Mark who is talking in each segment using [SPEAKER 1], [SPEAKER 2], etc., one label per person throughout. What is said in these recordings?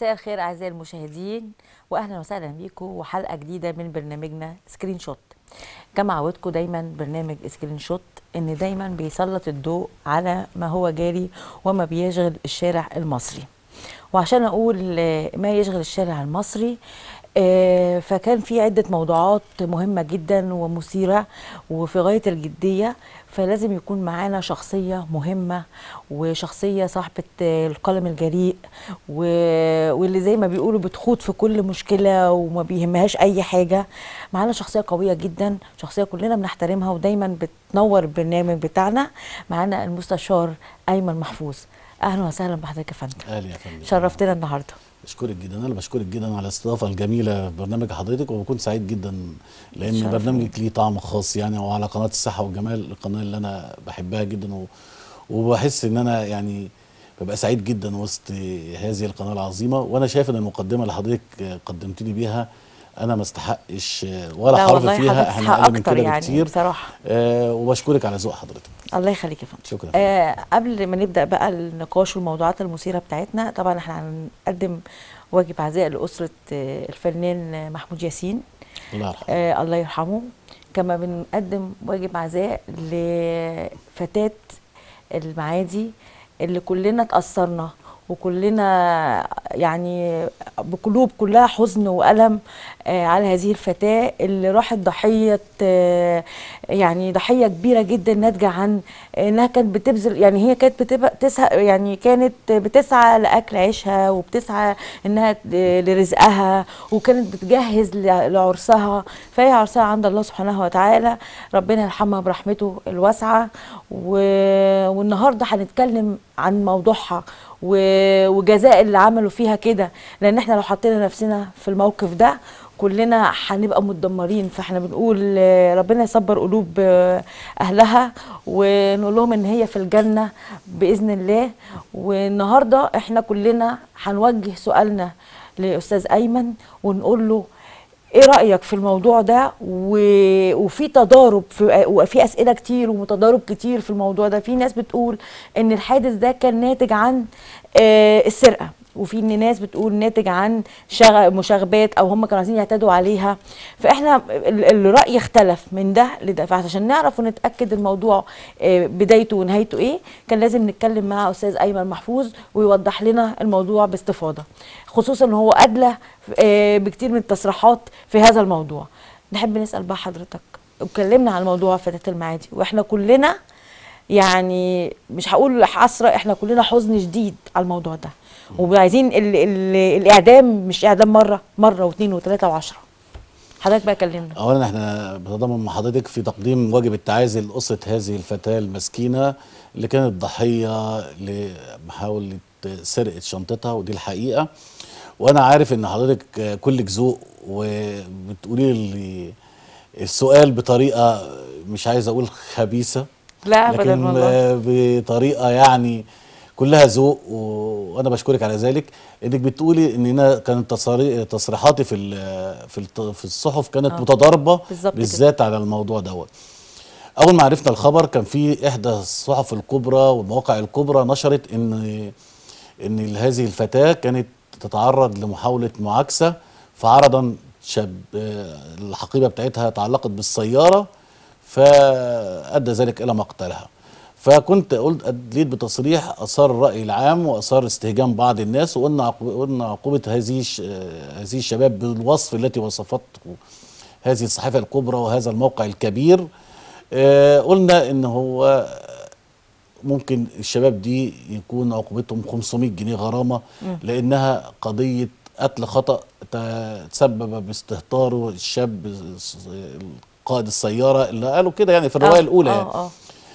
[SPEAKER 1] مساء الخير اعزائي المشاهدين واهلا وسهلا بيكم وحلقه جديده من برنامجنا سكرين شوت كما عودتكم دايما برنامج سكرين شوت ان دايما بيسلط الضوء على ما هو جاري وما بيشغل الشارع المصري وعشان اقول آه، ما يشغل الشارع المصري آه، فكان في عدة موضوعات مهمة جدا ومثيرة وفي غاية الجدية فلازم يكون معانا شخصية مهمة وشخصية صاحبة آه، القلم الجريء و- واللي زي ما بيقولوا بتخوض في كل مشكلة وما بيهمهاش أي حاجة معانا شخصية قوية جدا شخصية كلنا بنحترمها ودايما بتنور البرنامج بتاعنا معانا المستشار أيمن محفوظ أهلا وسهلا بحضرتك يا فندم
[SPEAKER 2] اهلا يا فندم
[SPEAKER 1] شرفتنا النهارده
[SPEAKER 2] بشكرك جدا انا بشكرك جدا على الاستضافه الجميله في برنامج حضرتك وبكون سعيد جدا لان
[SPEAKER 1] شرف
[SPEAKER 2] برنامجك ليه طعم خاص يعني وعلى قناه الصحه والجمال القناه اللي انا بحبها جدا و... وبحس ان انا يعني ببقى سعيد جدا وسط هذه القناه العظيمه وانا شايف ان المقدمه اللي حضرتك قدمتني بيها انا ما استحقش ولا
[SPEAKER 1] لا
[SPEAKER 2] حرف
[SPEAKER 1] والله
[SPEAKER 2] فيها
[SPEAKER 1] حضرتك
[SPEAKER 2] احنا
[SPEAKER 1] تستحق
[SPEAKER 2] اقل من
[SPEAKER 1] أكتر
[SPEAKER 2] كده
[SPEAKER 1] يعني
[SPEAKER 2] بكتير
[SPEAKER 1] بصراحة.
[SPEAKER 2] آه وبشكرك على ذوق حضرتك
[SPEAKER 1] الله يخليك يا فندم
[SPEAKER 2] شكرا
[SPEAKER 1] آه قبل ما نبدا بقى النقاش والموضوعات المثيره بتاعتنا طبعا احنا هنقدم واجب عزاء لاسره آه الفنان محمود ياسين
[SPEAKER 2] الله يرحمه
[SPEAKER 1] آه الله يرحمه كما بنقدم واجب عزاء لفتاه المعادي اللي كلنا اتاثرنا وكلنا يعني بقلوب كلها حزن والم آه، على هذه الفتاه اللي راحت ضحيه آه، يعني ضحيه كبيره جدا ناتجه عن انها كانت بتبذل يعني هي كانت بتبقى تسعى يعني كانت بتسعى لاكل عيشها وبتسعى انها ت- لرزقها وكانت بتجهز ل- لعرسها فهي عرسها عند الله سبحانه وتعالى ربنا يرحمها برحمته الواسعه و- والنهارده هنتكلم عن موضوعها و- وجزاء اللي عملوا فيها كده لان احنا لو حطينا نفسنا في الموقف ده كلنا هنبقى متدمرين فاحنا بنقول آه، ربنا يصبر قلوب آه، اهلها ونقول لهم ان هي في الجنه باذن الله والنهارده احنا كلنا هنوجه سؤالنا لاستاذ ايمن ونقول له ايه رايك في الموضوع ده و... وفي تضارب في وفي اسئله كتير ومتضارب كتير في الموضوع ده في ناس بتقول ان الحادث ده كان ناتج عن آه السرقه وفي ان ناس بتقول ناتج عن شغ... مشاغبات او هم كانوا عايزين يعتدوا عليها فاحنا ال- الراي اختلف من ده لده فعشان نعرف ونتاكد الموضوع آه بدايته ونهايته ايه كان لازم نتكلم مع استاذ ايمن محفوظ ويوضح لنا الموضوع باستفاضه خصوصا ان هو ادلى آه، بكتير من التصريحات في هذا الموضوع نحب نسال بقى حضرتك اتكلمنا عن موضوع فتاه المعادي واحنا كلنا يعني مش هقول حسره احنا كلنا حزن شديد على الموضوع ده وعايزين ال ال الاعدام مش اعدام مره مره واثنين وثلاثه وعشرة حضرتك بقى كلمنا
[SPEAKER 2] اولا احنا بنتضامن مع حضرتك في تقديم واجب التعازي لاسره هذه الفتاه المسكينه اللي كانت ضحيه لمحاوله سرقه شنطتها ودي الحقيقه وانا عارف ان حضرتك كلك ذوق وبتقولي لي السؤال بطريقه مش عايز اقول خبيثه
[SPEAKER 1] لا ابدا
[SPEAKER 2] لكن
[SPEAKER 1] والله
[SPEAKER 2] آه، بطريقه يعني كلها ذوق و- وانا بشكرك على ذلك انك بتقولي ان انا كانت تصاري- تصريحاتي في ال- في الت- في الصحف كانت
[SPEAKER 1] آه.
[SPEAKER 2] متضاربه
[SPEAKER 1] بالظبط كده.
[SPEAKER 2] بالذات على الموضوع دوت اول ما عرفنا الخبر كان في احدى الصحف الكبرى والمواقع الكبرى نشرت ان ان هذه الفتاه كانت تتعرض لمحاوله معاكسه فعرضا شاب آه، الحقيبه بتاعتها تعلقت بالسياره فادى ذلك الى مقتلها فكنت قلت ادليت بتصريح اثار الراي العام واثار استهجان بعض الناس وقلنا عقو- قلنا عقوبه هذه الش- آه، هذه الشباب بالوصف التي وصفته هذه الصحيفه الكبرى وهذا الموقع الكبير آه، قلنا ان هو ممكن الشباب دي يكون عقوبتهم 500 جنيه غرامه لانها قضيه قتل خطا ت- تسبب باستهتاره الشاب قائد السياره اللي قالوا كده يعني في الروايه
[SPEAKER 1] آه،
[SPEAKER 2] الاولى يعني.
[SPEAKER 1] اه اه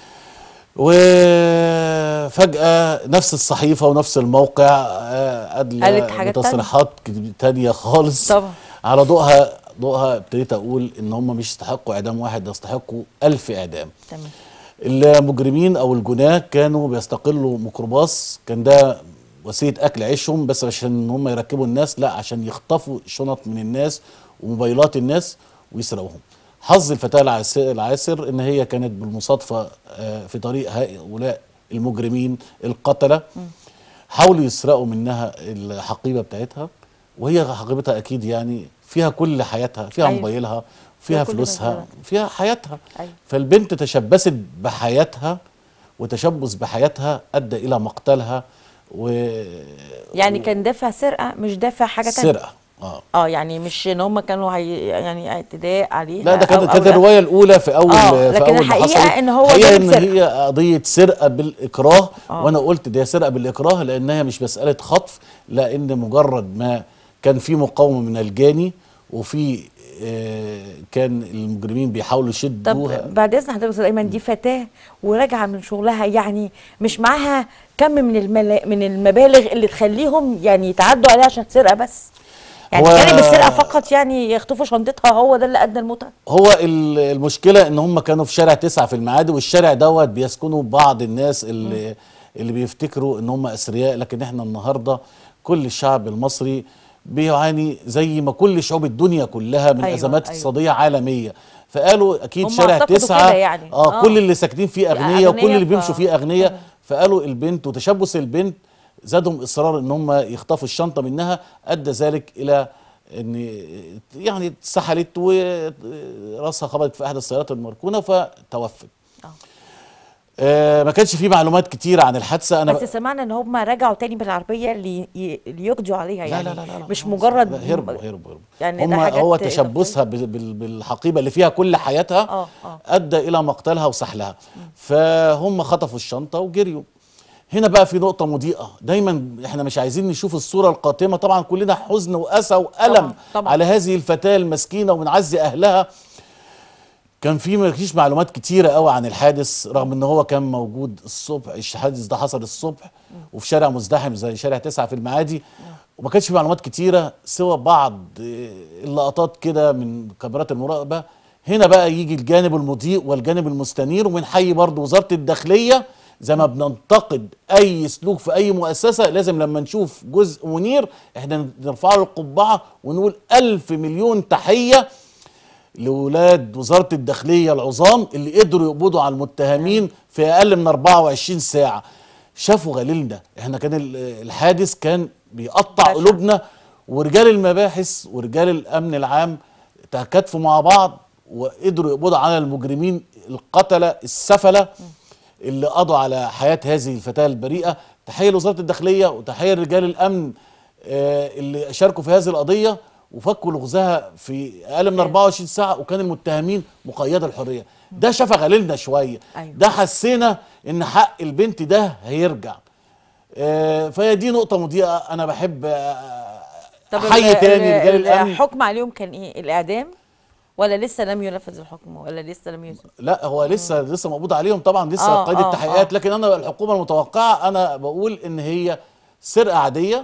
[SPEAKER 2] وفجأة نفس الصحيفة ونفس الموقع آه، أدلى
[SPEAKER 1] قالت حاجات تانية.
[SPEAKER 2] بتصريحات كد- تانية خالص
[SPEAKER 1] طبعا.
[SPEAKER 2] على ضوءها ضوءها ابتديت أقول إن هم مش يستحقوا إعدام واحد ده يستحقوا ألف إعدام
[SPEAKER 1] تمام
[SPEAKER 2] المجرمين أو الجناة كانوا بيستقلوا ميكروباص كان ده وسيلة أكل عيشهم بس عشان هم يركبوا الناس لا عشان يخطفوا شنط من الناس وموبايلات الناس ويسرقوهم حظ الفتاة العاس- العاسر ان هي كانت بالمصادفة آه، في طريق هؤلاء المجرمين القتلة حاولوا يسرقوا منها الحقيبه بتاعتها وهي حقيبتها اكيد يعني فيها كل حياتها فيها
[SPEAKER 1] أيوة.
[SPEAKER 2] موبايلها
[SPEAKER 1] فيها
[SPEAKER 2] فيها
[SPEAKER 1] كل
[SPEAKER 2] فلوسها
[SPEAKER 1] مشغولاتها.
[SPEAKER 2] فيها حياتها
[SPEAKER 1] أيوة.
[SPEAKER 2] فالبنت تشبثت بحياتها وتشبث بحياتها ادى الى مقتلها و
[SPEAKER 1] يعني كان دافع سرقه مش دافع حاجه تانية
[SPEAKER 2] سرقه اه
[SPEAKER 1] اه يعني مش ان هم كانوا هي يعني اعتداء عليها
[SPEAKER 2] لا ده
[SPEAKER 1] أو-
[SPEAKER 2] كانت
[SPEAKER 1] أو
[SPEAKER 2] كانت
[SPEAKER 1] لا.
[SPEAKER 2] الروايه الاولى في اول
[SPEAKER 1] آه،
[SPEAKER 2] في
[SPEAKER 1] لكن
[SPEAKER 2] اول ما
[SPEAKER 1] الحقيقة
[SPEAKER 2] حصلت.
[SPEAKER 1] إن هو
[SPEAKER 2] الحقيقة
[SPEAKER 1] جرم
[SPEAKER 2] ان
[SPEAKER 1] سرقة.
[SPEAKER 2] هي قضيه سرقه بالاكراه
[SPEAKER 1] آه.
[SPEAKER 2] وانا قلت دي سرقه بالاكراه لانها مش مساله خطف لان مجرد ما كان في مقاومه من الجاني وفي آه كان المجرمين بيحاولوا يشدوها
[SPEAKER 1] طب بعد اذن حضرتك يا استاذ ايمن دي فتاه وراجعه من شغلها يعني مش معاها كم من الملا... من المبالغ اللي تخليهم يعني يتعدوا عليها عشان تسرقه بس يعني
[SPEAKER 2] هو-
[SPEAKER 1] جانب السرقه فقط يعني يخطفوا شنطتها هو ده اللي ادى المتعه
[SPEAKER 2] هو ال- المشكله ان هم كانوا في شارع تسعة في المعادي والشارع دوت بيسكنوا بعض الناس اللي اللي بيفتكروا ان هم اثرياء لكن احنا النهارده كل الشعب المصري بيعاني زي ما كل شعوب الدنيا كلها من
[SPEAKER 1] أيوة،
[SPEAKER 2] ازمات
[SPEAKER 1] أيوة.
[SPEAKER 2] اقتصاديه عالميه فقالوا اكيد
[SPEAKER 1] هم
[SPEAKER 2] شارع
[SPEAKER 1] اعتقدوا
[SPEAKER 2] تسعة
[SPEAKER 1] كده يعني.
[SPEAKER 2] اه
[SPEAKER 1] آه.
[SPEAKER 2] كل اللي ساكنين فيه اغنياء وكل
[SPEAKER 1] أغنياء
[SPEAKER 2] اللي
[SPEAKER 1] ف-
[SPEAKER 2] بيمشوا فيه اغنياء
[SPEAKER 1] أيوة.
[SPEAKER 2] فقالوا البنت وتشبث البنت زادهم اصرار ان هم يخطفوا الشنطه منها ادى ذلك الى ان يعني اتسحلت وراسها خبطت في احد السيارات المركونه فتوفت.
[SPEAKER 1] آه.
[SPEAKER 2] آه ما كانش في معلومات كتيره عن الحادثه انا
[SPEAKER 1] بس سمعنا ان هم رجعوا تاني بالعربيه اللي ي- ليقضوا عليها
[SPEAKER 2] لا
[SPEAKER 1] يعني
[SPEAKER 2] لا لا لا
[SPEAKER 1] مش
[SPEAKER 2] خلاص.
[SPEAKER 1] مجرد
[SPEAKER 2] لا هربوا هربوا هربوا
[SPEAKER 1] يعني
[SPEAKER 2] هم
[SPEAKER 1] ده حاجات
[SPEAKER 2] هو
[SPEAKER 1] إضافية.
[SPEAKER 2] تشبثها بال- بال- بالحقيبه اللي فيها كل حياتها
[SPEAKER 1] آه، آه.
[SPEAKER 2] ادى الى مقتلها وسحلها فهم خطفوا الشنطه وجريوا هنا بقى في نقطه مضيئه دايما احنا مش عايزين نشوف الصوره القاتمه طبعا كلنا حزن واسى والم
[SPEAKER 1] طبعاً، طبعاً.
[SPEAKER 2] على هذه الفتاه المسكينه وبنعزي اهلها كان في ما فيش معلومات كتيره قوي عن الحادث رغم ان هو كان موجود الصبح الحادث ده حصل الصبح وفي شارع مزدحم زي شارع تسعة في المعادي وما كانش في معلومات كتيره سوى بعض آه، اللقطات كده من كاميرات المراقبه هنا بقى يجي الجانب المضيء والجانب المستنير وبنحيي برضه وزاره الداخليه زي ما بننتقد اي سلوك في اي مؤسسه لازم لما نشوف جزء منير احنا نرفع له القبعه ونقول الف مليون تحيه لولاد وزاره الداخليه العظام اللي قدروا يقبضوا على المتهمين في اقل من 24 ساعه شافوا غليلنا احنا كان ال- الحادث كان بيقطع
[SPEAKER 1] بشع.
[SPEAKER 2] قلوبنا ورجال المباحث ورجال الامن العام تكاتفوا مع بعض وقدروا يقبضوا على المجرمين القتله السفله اللي قضوا على حياه هذه الفتاه البريئه تحيه لوزاره الداخليه وتحيه لرجال الامن آه، اللي شاركوا في هذه القضيه وفكوا لغزها في اقل من 24 ساعه وكان المتهمين مقيد الحريه ده شفى غليلنا شويه
[SPEAKER 1] أيوة.
[SPEAKER 2] ده حسينا ان حق البنت ده هيرجع آه، فهي دي نقطه مضيئه انا بحب آه، احيي
[SPEAKER 1] ال-
[SPEAKER 2] تاني
[SPEAKER 1] ال-
[SPEAKER 2] رجال الامن
[SPEAKER 1] الحكم عليهم كان ايه الاعدام ولا لسه لم ينفذ الحكم ولا لسه لم ينفذ
[SPEAKER 2] لا هو لسه لسه مقبوض عليهم طبعا لسه
[SPEAKER 1] آه،
[SPEAKER 2] قيد
[SPEAKER 1] آه،
[SPEAKER 2] التحقيقات
[SPEAKER 1] آه.
[SPEAKER 2] لكن انا الحكومه المتوقعه انا بقول ان هي سرقه عاديه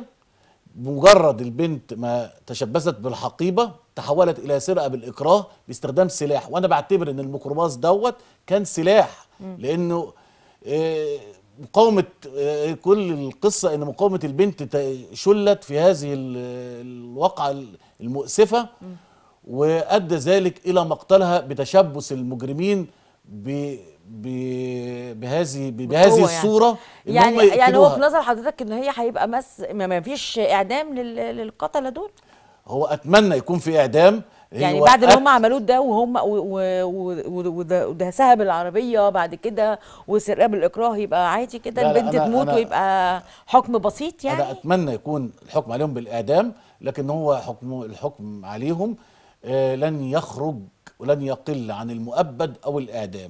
[SPEAKER 2] مجرد البنت ما تشبثت بالحقيبه تحولت الى سرقه بالاكراه باستخدام سلاح وانا بعتبر ان الميكروباص دوت كان سلاح لانه آه، مقاومه آه، كل القصه ان مقاومه البنت ت- شلت في هذه ال- الواقعه المؤسفه وادى ذلك الى مقتلها بتشبث المجرمين ب ب بهذه ب- بهذه
[SPEAKER 1] بقوة
[SPEAKER 2] الصوره ان
[SPEAKER 1] يعني
[SPEAKER 2] هم
[SPEAKER 1] يعني هو في
[SPEAKER 2] يقتلوها
[SPEAKER 1] نظر حضرتك ان هي هيبقى مس ما ما فيش اعدام لل- للقتله دول
[SPEAKER 2] هو اتمنى يكون في اعدام
[SPEAKER 1] يعني
[SPEAKER 2] هو
[SPEAKER 1] بعد اللي
[SPEAKER 2] أت-
[SPEAKER 1] هم عملوه ده وهم و- و- و- و- وده- ودهسها بالعربيه بعد كده وسرقه بالاكراه يبقى عادي كده
[SPEAKER 2] لا، لا،
[SPEAKER 1] البنت
[SPEAKER 2] أنا-
[SPEAKER 1] تموت
[SPEAKER 2] أنا-
[SPEAKER 1] ويبقى حكم بسيط
[SPEAKER 2] انا
[SPEAKER 1] يعني
[SPEAKER 2] اتمنى يكون الحكم عليهم بالاعدام لكن هو حكم الحكم عليهم آه، لن يخرج ولن يقل عن المؤبد او الاعدام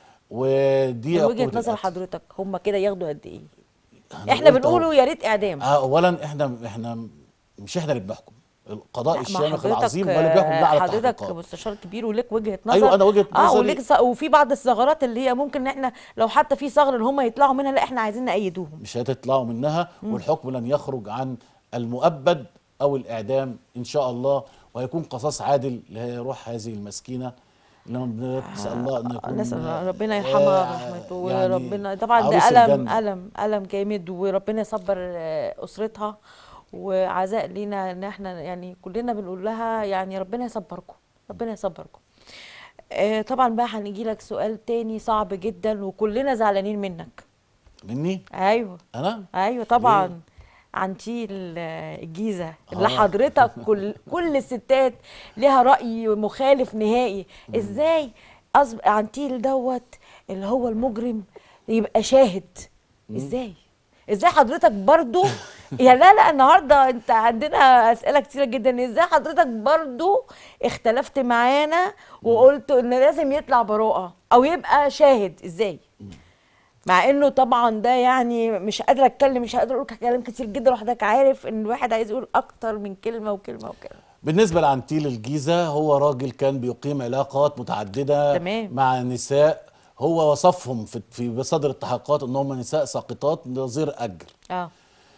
[SPEAKER 2] ودي
[SPEAKER 1] من
[SPEAKER 2] عقوبة
[SPEAKER 1] وجهه نظر
[SPEAKER 2] القتل.
[SPEAKER 1] حضرتك هم كده ياخدوا قد ايه
[SPEAKER 2] أنا
[SPEAKER 1] احنا
[SPEAKER 2] قلت أهو.
[SPEAKER 1] بنقوله يا ريت اعدام
[SPEAKER 2] آه، اولا احنا احنا مش احنا اللي بنحكم القضاء
[SPEAKER 1] لا، ما
[SPEAKER 2] الشامخ
[SPEAKER 1] حضرتك-
[SPEAKER 2] العظيم هو اللي بيحكم ده على
[SPEAKER 1] حضرتك
[SPEAKER 2] التحقيقات
[SPEAKER 1] مستشار كبير وليك وجهه نظر
[SPEAKER 2] أيوة، أنا وجهة
[SPEAKER 1] اه
[SPEAKER 2] نظري-
[SPEAKER 1] وليك ث- وفي بعض الثغرات اللي هي ممكن ان احنا لو حتى في ثغر ان هم يطلعوا منها لا احنا عايزين نأيدوهم
[SPEAKER 2] مش هتطلعوا منها والحكم لن يخرج عن المؤبد او الاعدام ان شاء الله وهيكون قصاص عادل لروح هذه المسكينه لما بنسال الله ان يكون
[SPEAKER 1] نسأل ربنا يرحمها
[SPEAKER 2] آه،
[SPEAKER 1] برحمته
[SPEAKER 2] يعني
[SPEAKER 1] وربنا طبعا
[SPEAKER 2] عروس
[SPEAKER 1] ده ألم
[SPEAKER 2] الجنة.
[SPEAKER 1] ألم ألم جامد وربنا يصبر آه، أسرتها وعزاء لينا إن احنا يعني كلنا بنقول لها يعني ربنا يصبركم ربنا يصبركم آه، طبعا بقى هنيجي لك سؤال تاني صعب جدا وكلنا زعلانين منك
[SPEAKER 2] مني
[SPEAKER 1] ايوه
[SPEAKER 2] انا
[SPEAKER 1] ايوه طبعا عنتيل آه، الجيزه اللي
[SPEAKER 2] آه.
[SPEAKER 1] حضرتك كل كل الستات ليها راي مخالف نهائي ازاي أصب... عنتيل دوت اللي هو المجرم يبقى شاهد ازاي ازاي حضرتك برضو يا لا لا النهارده انت عندنا اسئله كتيره جدا ازاي حضرتك برضو اختلفت معانا وقلت ان لازم يطلع براءه او يبقى شاهد ازاي مع انه طبعا ده يعني مش قادره اتكلم مش قادره اقول كلام كتير جدا وحضرتك عارف ان الواحد عايز يقول اكتر من كلمه وكلمه وكلمه
[SPEAKER 2] بالنسبة لعنتيل الجيزة هو راجل كان بيقيم علاقات متعددة
[SPEAKER 1] تمام.
[SPEAKER 2] مع نساء هو وصفهم في في بصدر التحقيقات ان هم نساء ساقطات نظير اجر
[SPEAKER 1] اه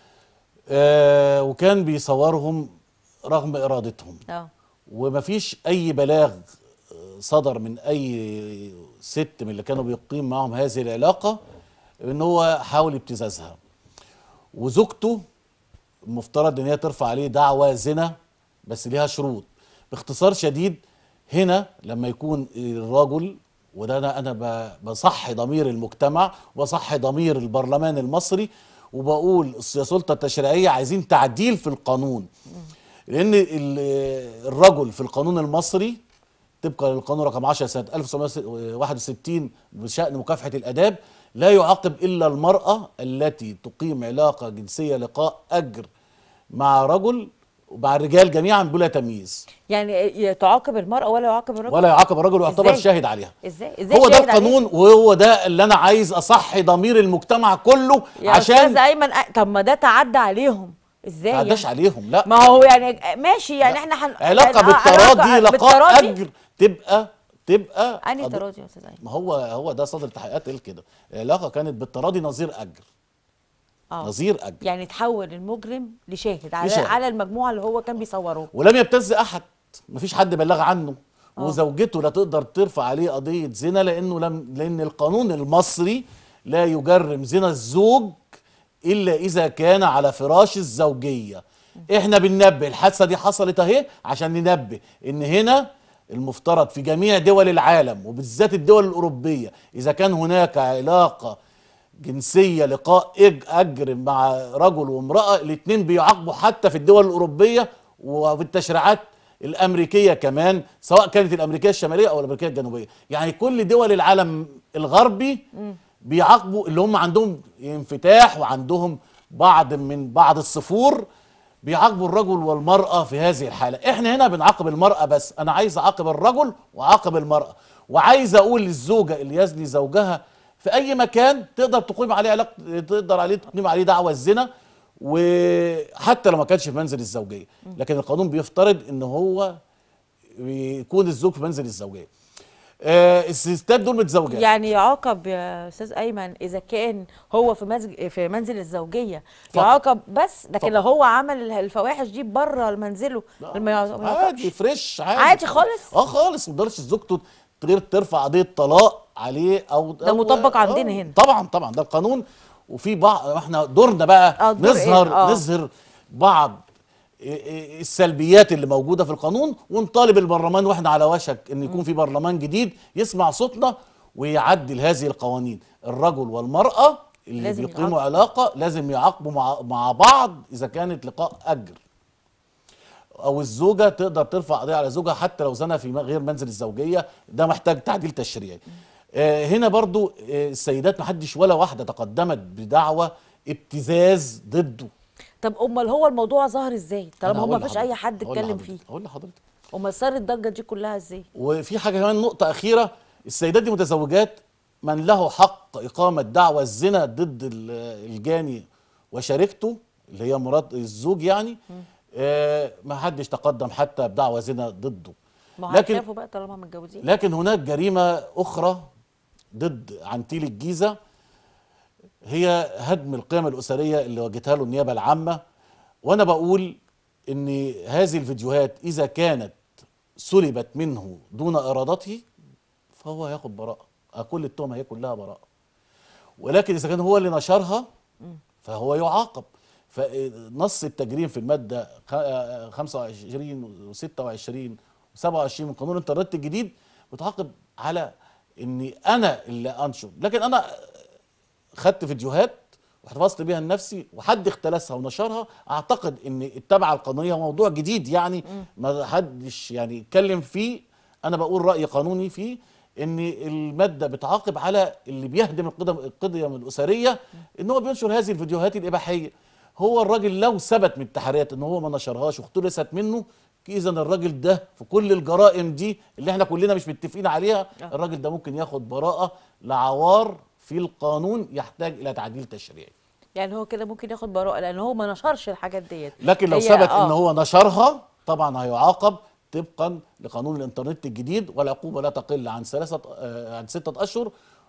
[SPEAKER 2] آه وكان بيصورهم رغم ارادتهم
[SPEAKER 1] اه
[SPEAKER 2] ومفيش اي بلاغ آه، صدر من اي ست من اللي كانوا بيقيم معهم هذه العلاقه ان هو حاول ابتزازها وزوجته المفترض ان هي ترفع عليه دعوى زنا بس ليها شروط باختصار شديد هنا لما يكون الرجل وده انا انا ب- بصحي ضمير المجتمع وبصحي ضمير البرلمان المصري وبقول يا سلطه التشريعيه عايزين تعديل في القانون لان ال- الرجل في القانون المصري طبقا للقانون رقم 10 سنه 1961 بشان مكافحه الاداب لا يعاقب الا المراه التي تقيم علاقه جنسيه لقاء اجر مع رجل ومع الرجال جميعا بلا تمييز
[SPEAKER 1] يعني تعاقب المراه ولا يعاقب الرجل
[SPEAKER 2] ولا يعاقب الرجل ويعتبر
[SPEAKER 1] إزاي؟
[SPEAKER 2] شاهد عليها
[SPEAKER 1] ازاي ازاي
[SPEAKER 2] هو ده
[SPEAKER 1] شاهد عليه؟
[SPEAKER 2] القانون وهو ده اللي انا عايز اصحي ضمير المجتمع كله
[SPEAKER 1] يا
[SPEAKER 2] عشان
[SPEAKER 1] استاذ ايمن أ- طب ما ده تعدى عليهم ازاي
[SPEAKER 2] ما عداش
[SPEAKER 1] يعني؟
[SPEAKER 2] عليهم لا
[SPEAKER 1] ما هو يعني ماشي يعني احنا هن...
[SPEAKER 2] علاقه
[SPEAKER 1] يعني آه،
[SPEAKER 2] بالتراضي
[SPEAKER 1] علاقة
[SPEAKER 2] لقاء
[SPEAKER 1] بالتراضي؟
[SPEAKER 2] اجر تبقى تبقى
[SPEAKER 1] انهي
[SPEAKER 2] قضية-
[SPEAKER 1] تراضي يا استاذ ايمن
[SPEAKER 2] ما هو هو ده صدر التحقيقات قال كده العلاقه كانت بالتراضي نظير اجر
[SPEAKER 1] اه
[SPEAKER 2] نظير اجر
[SPEAKER 1] يعني تحول المجرم لشاهد على
[SPEAKER 2] لشاهد.
[SPEAKER 1] على المجموعه اللي هو كان بيصوروه
[SPEAKER 2] ولم يبتز احد مفيش حد بلغ عنه وزوجته لا تقدر ترفع عليه قضيه زنا لانه لم لان القانون المصري لا يجرم زنا الزوج الا اذا كان على فراش الزوجيه احنا بننبه الحادثه دي حصلت اهي عشان ننبه ان هنا المفترض في جميع دول العالم وبالذات الدول الاوروبيه اذا كان هناك علاقه جنسيه لقاء إج اجر مع رجل وامراه الاثنين بيعاقبوا حتى في الدول الاوروبيه وفي التشريعات الامريكيه كمان سواء كانت الامريكيه الشماليه او الامريكيه الجنوبيه يعني كل دول العالم الغربي بيعاقبوا اللي هم عندهم انفتاح وعندهم بعض من بعض الصفور بيعاقبوا الرجل والمرأة في هذه الحالة احنا هنا بنعاقب المرأة بس انا عايز اعاقب الرجل واعاقب المرأة وعايز اقول للزوجة اللي يزني زوجها في اي مكان تقدر تقيم عليه علاقة تقدر عليه تقيم عليه دعوى الزنا وحتى لو ما كانش في منزل الزوجية لكن القانون بيفترض ان هو يكون الزوج في منزل الزوجية آه الستات دول متزوجات
[SPEAKER 1] يعني يعاقب يا استاذ ايمن اذا كان هو في مزج في منزل الزوجيه
[SPEAKER 2] طبعا.
[SPEAKER 1] يعاقب بس لكن
[SPEAKER 2] طبعا.
[SPEAKER 1] لو هو عمل الفواحش دي بره منزله ما يع- ما
[SPEAKER 2] عادي
[SPEAKER 1] يعاقبش.
[SPEAKER 2] فريش عادي
[SPEAKER 1] عادي خالص؟
[SPEAKER 2] اه خالص ما تقدرش زوجته تغير ترفع قضيه طلاق عليه او
[SPEAKER 1] ده
[SPEAKER 2] أو-
[SPEAKER 1] مطبق
[SPEAKER 2] آه،
[SPEAKER 1] عندنا هنا.
[SPEAKER 2] طبعا طبعا ده القانون وفي بعض احنا دورنا بقى
[SPEAKER 1] آه، دور إيه؟
[SPEAKER 2] نظهر
[SPEAKER 1] آه.
[SPEAKER 2] نظهر بعض إيه إيه السلبيات اللي موجوده في القانون ونطالب البرلمان واحنا على وشك ان يكون في برلمان جديد يسمع صوتنا ويعدل هذه القوانين الرجل والمراه اللي
[SPEAKER 1] لازم
[SPEAKER 2] بيقيموا
[SPEAKER 1] يعاقبوا.
[SPEAKER 2] علاقه لازم يعاقبوا مع, مع بعض اذا كانت لقاء اجر او الزوجه تقدر ترفع قضيه على زوجها حتى لو زنى في م- غير منزل الزوجيه ده محتاج تعديل تشريعي آه هنا برضو آه السيدات محدش ولا واحده تقدمت بدعوى ابتزاز ضده
[SPEAKER 1] طب امال هو الموضوع ظهر ازاي
[SPEAKER 2] أنا
[SPEAKER 1] طالما هو
[SPEAKER 2] هقول
[SPEAKER 1] ما فيش
[SPEAKER 2] لحضرتك-
[SPEAKER 1] اي حد
[SPEAKER 2] هقول
[SPEAKER 1] اتكلم
[SPEAKER 2] لحضرتك-
[SPEAKER 1] فيه
[SPEAKER 2] هقول لحضرتك
[SPEAKER 1] امال صار الضجه دي كلها ازاي
[SPEAKER 2] وفي حاجه كمان نقطه اخيره السيدات دي متزوجات من له حق اقامه دعوى الزنا ضد ال- الجاني وشريكته اللي هي مرات الزوج يعني آه ما حدش تقدم حتى بدعوى زنا ضده
[SPEAKER 1] ما هو
[SPEAKER 2] لكن
[SPEAKER 1] هيخافوا بقى طالما متجوزين
[SPEAKER 2] لكن هناك جريمة أخرى ضد عنتيل الجيزة هي هدم القيم الأسرية اللي واجهتها له النيابة العامة وأنا بقول إن هذه الفيديوهات إذا كانت سلبت منه دون إرادته فهو هياخد براءة آه، كل التهمة هي كلها براءة ولكن إذا كان هو اللي نشرها فهو يعاقب فنص التجريم في المادة خ- آه، 25 و26 و27 من قانون الانترنت الجديد بتعاقب على اني انا اللي انشر لكن انا خدت فيديوهات واحتفظت بيها لنفسي وحد اختلسها ونشرها اعتقد ان التبعه القانونيه موضوع جديد يعني ما حدش يعني يتكلم فيه انا بقول راي قانوني فيه ان الماده بتعاقب على اللي بيهدم القدم القضيه الاسريه ان هو بينشر هذه الفيديوهات الاباحيه هو الراجل لو ثبت من التحريات ان هو ما نشرهاش واختلست منه اذا الراجل ده في كل الجرائم دي اللي احنا كلنا مش متفقين عليها
[SPEAKER 1] آه.
[SPEAKER 2] الراجل ده ممكن ياخد براءه لعوار في القانون يحتاج الى تعديل تشريعي
[SPEAKER 1] يعني هو كده ممكن ياخد براءه لان هو ما نشرش الحاجات ديت
[SPEAKER 2] لكن لو
[SPEAKER 1] هي-
[SPEAKER 2] ثبت
[SPEAKER 1] آه.
[SPEAKER 2] ان هو نشرها طبعا هيعاقب طبقا لقانون الانترنت الجديد والعقوبه لا تقل عن ثلاثه آه، عن سته اشهر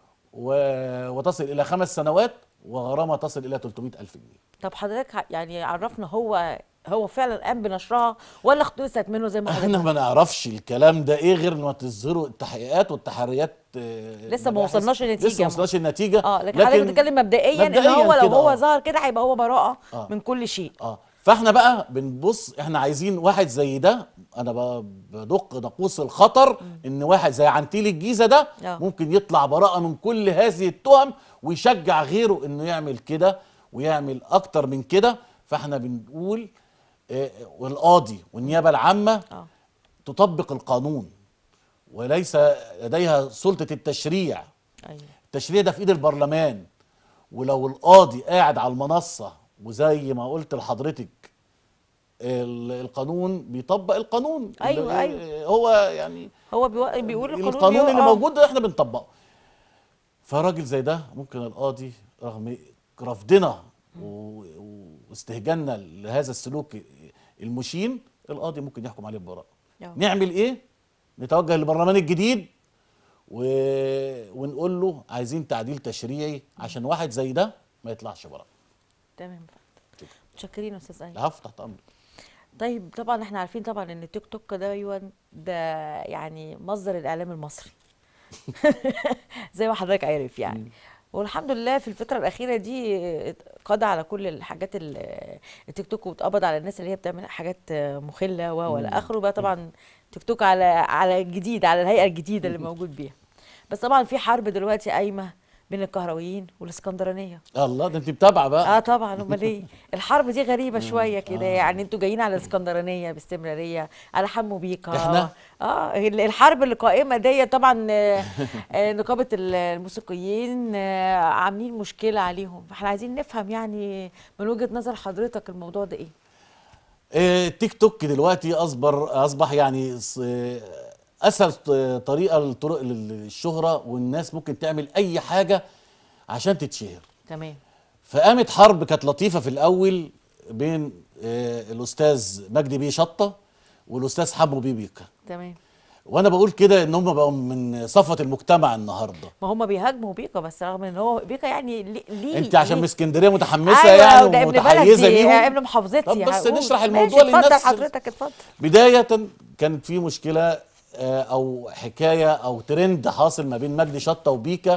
[SPEAKER 2] و- وتصل الى خمس سنوات وغرامه تصل الى 300 الف جنيه
[SPEAKER 1] طب حضرتك ع- يعني عرفنا هو هو فعلا قام بنشرها ولا اختلست منه زي ما
[SPEAKER 2] احنا
[SPEAKER 1] حضرتك
[SPEAKER 2] ما نعرفش الكلام ده ايه غير ما تظهروا التحقيقات والتحريات آه،
[SPEAKER 1] لسه ما
[SPEAKER 2] مباحث.
[SPEAKER 1] وصلناش لنتيجة.
[SPEAKER 2] لسه ما وصلناش النتيجه
[SPEAKER 1] اه لكن حضرتك بتتكلم مبدئيا ان
[SPEAKER 2] مبدئياً
[SPEAKER 1] هو لو
[SPEAKER 2] كده،
[SPEAKER 1] هو
[SPEAKER 2] آه.
[SPEAKER 1] ظهر كده هيبقى هو براءه
[SPEAKER 2] آه.
[SPEAKER 1] من كل شيء
[SPEAKER 2] اه فاحنا بقى بنبص احنا عايزين واحد زي ده انا ب- بدق ناقوس الخطر ان واحد زي عنتيل الجيزه ده
[SPEAKER 1] آه.
[SPEAKER 2] ممكن يطلع براءه من كل هذه التهم ويشجع غيره انه يعمل كده ويعمل اكتر من كده فاحنا بنقول آه، والقاضي والنيابه العامه
[SPEAKER 1] اه
[SPEAKER 2] تطبق القانون وليس لديها سلطه التشريع
[SPEAKER 1] ايوه
[SPEAKER 2] التشريع ده في ايد البرلمان ولو القاضي قاعد على المنصه وزي ما قلت لحضرتك ال- القانون بيطبق القانون
[SPEAKER 1] أيوة،
[SPEAKER 2] اللي- هو يعني
[SPEAKER 1] هو بيو- بيقول القانون,
[SPEAKER 2] القانون
[SPEAKER 1] بيقول-
[SPEAKER 2] اللي
[SPEAKER 1] آه.
[SPEAKER 2] موجود ده احنا بنطبقه فراجل زي ده ممكن القاضي رغم رفضنا و- واستهجاننا لهذا السلوك المشين القاضي ممكن يحكم عليه ببراءه
[SPEAKER 1] آه.
[SPEAKER 2] نعمل ايه نتوجه للبرلمان الجديد و... ونقول له عايزين تعديل تشريعي عشان واحد زي ده ما يطلعش براءه
[SPEAKER 1] تمام متشكرين يا استاذ ايمن
[SPEAKER 2] العفو تحت امرك
[SPEAKER 1] طيب طبعا احنا عارفين طبعا ان التيك توك ده ايوه ده يعني مصدر الاعلام المصري زي ما حضرتك عارف يعني والحمد لله في الفترة الأخيرة دي قضى على كل الحاجات ال- التيك توك واتقبض على الناس اللي هي بتعمل حاجات مخلة و ولا آخره بقى طبعا تيك توك على على الجديد على الهيئة الجديدة اللي موجود بيها بس طبعا في حرب دلوقتي قايمة بين الكهرويين والاسكندرانية
[SPEAKER 2] الله ده انت متابعه بقى
[SPEAKER 1] اه طبعا امال ايه الحرب دي غريبه شويه كده يعني انتوا جايين على الاسكندرانيه باستمراريه على حمو بيكا
[SPEAKER 2] إحنا؟
[SPEAKER 1] اه ال- الحرب اللي قائمه دي طبعا آه، آه، نقابه ال- الموسيقيين آه، عاملين مشكله عليهم فاحنا عايزين نفهم يعني من وجهه نظر حضرتك الموضوع ده ايه
[SPEAKER 2] آه، التيك توك دلوقتي اصبر اصبح يعني ص- آه، اسهل ط- طريقه لطرق الشهره والناس ممكن تعمل اي حاجه عشان تتشهر
[SPEAKER 1] تمام
[SPEAKER 2] فقامت حرب كانت لطيفه في الاول بين آه، الاستاذ مجدي بيه شطه والاستاذ حمو بيه بيكا
[SPEAKER 1] تمام
[SPEAKER 2] وانا بقول كده ان هم بقوا من صفوه المجتمع النهارده
[SPEAKER 1] ما هم بيهاجموا بيكا بس رغم ان هو بيكا يعني ليه- ليه
[SPEAKER 2] انت عشان
[SPEAKER 1] ليه؟
[SPEAKER 2] من اسكندريه متحمسه
[SPEAKER 1] أيوة،
[SPEAKER 2] يعني
[SPEAKER 1] ده ابن
[SPEAKER 2] ومتحيزه
[SPEAKER 1] بلدي
[SPEAKER 2] ليهم
[SPEAKER 1] ابن محافظتي
[SPEAKER 2] طب بس
[SPEAKER 1] هقول.
[SPEAKER 2] نشرح
[SPEAKER 1] ماشي،
[SPEAKER 2] الموضوع
[SPEAKER 1] اتفضل
[SPEAKER 2] للناس
[SPEAKER 1] حضرتك اتفضل
[SPEAKER 2] بداية كانت في مشكلة آه، أو حكاية أو ترند حاصل ما بين مجدي شطة وبيكا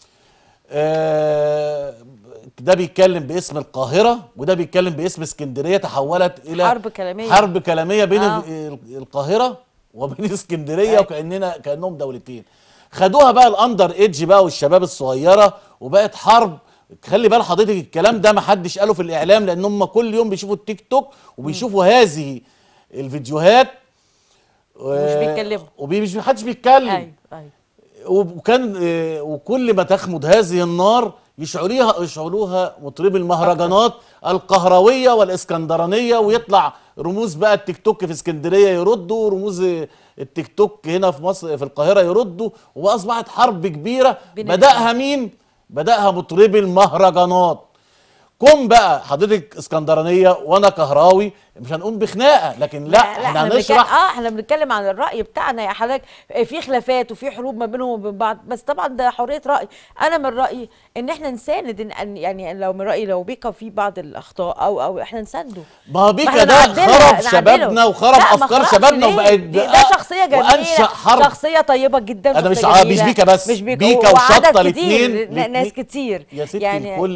[SPEAKER 2] آه، ده بيتكلم باسم القاهرة وده بيتكلم باسم اسكندرية تحولت إلى
[SPEAKER 1] حرب كلامية.
[SPEAKER 2] حرب كلامية بين
[SPEAKER 1] آه.
[SPEAKER 2] ال- القاهرة وبين اسكندرية
[SPEAKER 1] أيوة.
[SPEAKER 2] وكأننا كأنهم دولتين خدوها بقى الأندر إيدج بقى والشباب الصغيرة وبقت حرب خلي بال حضرتك الكلام ده ما حدش قاله في الإعلام لأن هم كل يوم بيشوفوا التيك توك وبيشوفوا هذه الفيديوهات
[SPEAKER 1] ومش بيتكلموا.
[SPEAKER 2] ومش محدش بيتكلم
[SPEAKER 1] ايوه ايوه
[SPEAKER 2] وكان آه، وكل ما تخمد هذه النار يشعريها يشعلوها مطربي المهرجانات القهرويه والاسكندرانيه ويطلع رموز بقى التيك توك في اسكندريه يردوا رموز آه، التيك توك هنا في مصر في القاهره يردوا واصبحت حرب كبيره
[SPEAKER 1] بين
[SPEAKER 2] بداها مين؟ بداها مطربي المهرجانات كن بقى حضرتك اسكندرانيه وانا كهراوي مش هنقوم بخناقه لكن لا, احنا
[SPEAKER 1] بنتكلم-
[SPEAKER 2] هنشرح
[SPEAKER 1] اه احنا بنتكلم عن الراي بتاعنا يا حضرتك في خلافات وفي حروب ما بينهم وبين بعض بس طبعا ده حريه راي انا من رايي ان احنا نساند إن- ان يعني لو من رايي لو بيكا في بعض الاخطاء او او احنا نسانده
[SPEAKER 2] ما هو بيكا
[SPEAKER 1] إحنا
[SPEAKER 2] ده
[SPEAKER 1] نعدلها-
[SPEAKER 2] خرب
[SPEAKER 1] نعدله.
[SPEAKER 2] شبابنا وخرب
[SPEAKER 1] لا، ما
[SPEAKER 2] افكار
[SPEAKER 1] خربش
[SPEAKER 2] شبابنا
[SPEAKER 1] ليه؟
[SPEAKER 2] وبقت
[SPEAKER 1] دي- ده شخصيه جميله
[SPEAKER 2] وانشا حرب
[SPEAKER 1] شخصيه طيبه جدا
[SPEAKER 2] أنا مش
[SPEAKER 1] شخصية
[SPEAKER 2] ع-
[SPEAKER 1] جميلة.
[SPEAKER 2] مش بيكا بس،
[SPEAKER 1] مش بيكا
[SPEAKER 2] بيكا
[SPEAKER 1] وعدد
[SPEAKER 2] وشطة
[SPEAKER 1] كتير
[SPEAKER 2] الاتنين-
[SPEAKER 1] ن- ناس
[SPEAKER 2] الاتنين-
[SPEAKER 1] كتير
[SPEAKER 2] يا ستي
[SPEAKER 1] يعني
[SPEAKER 2] الكل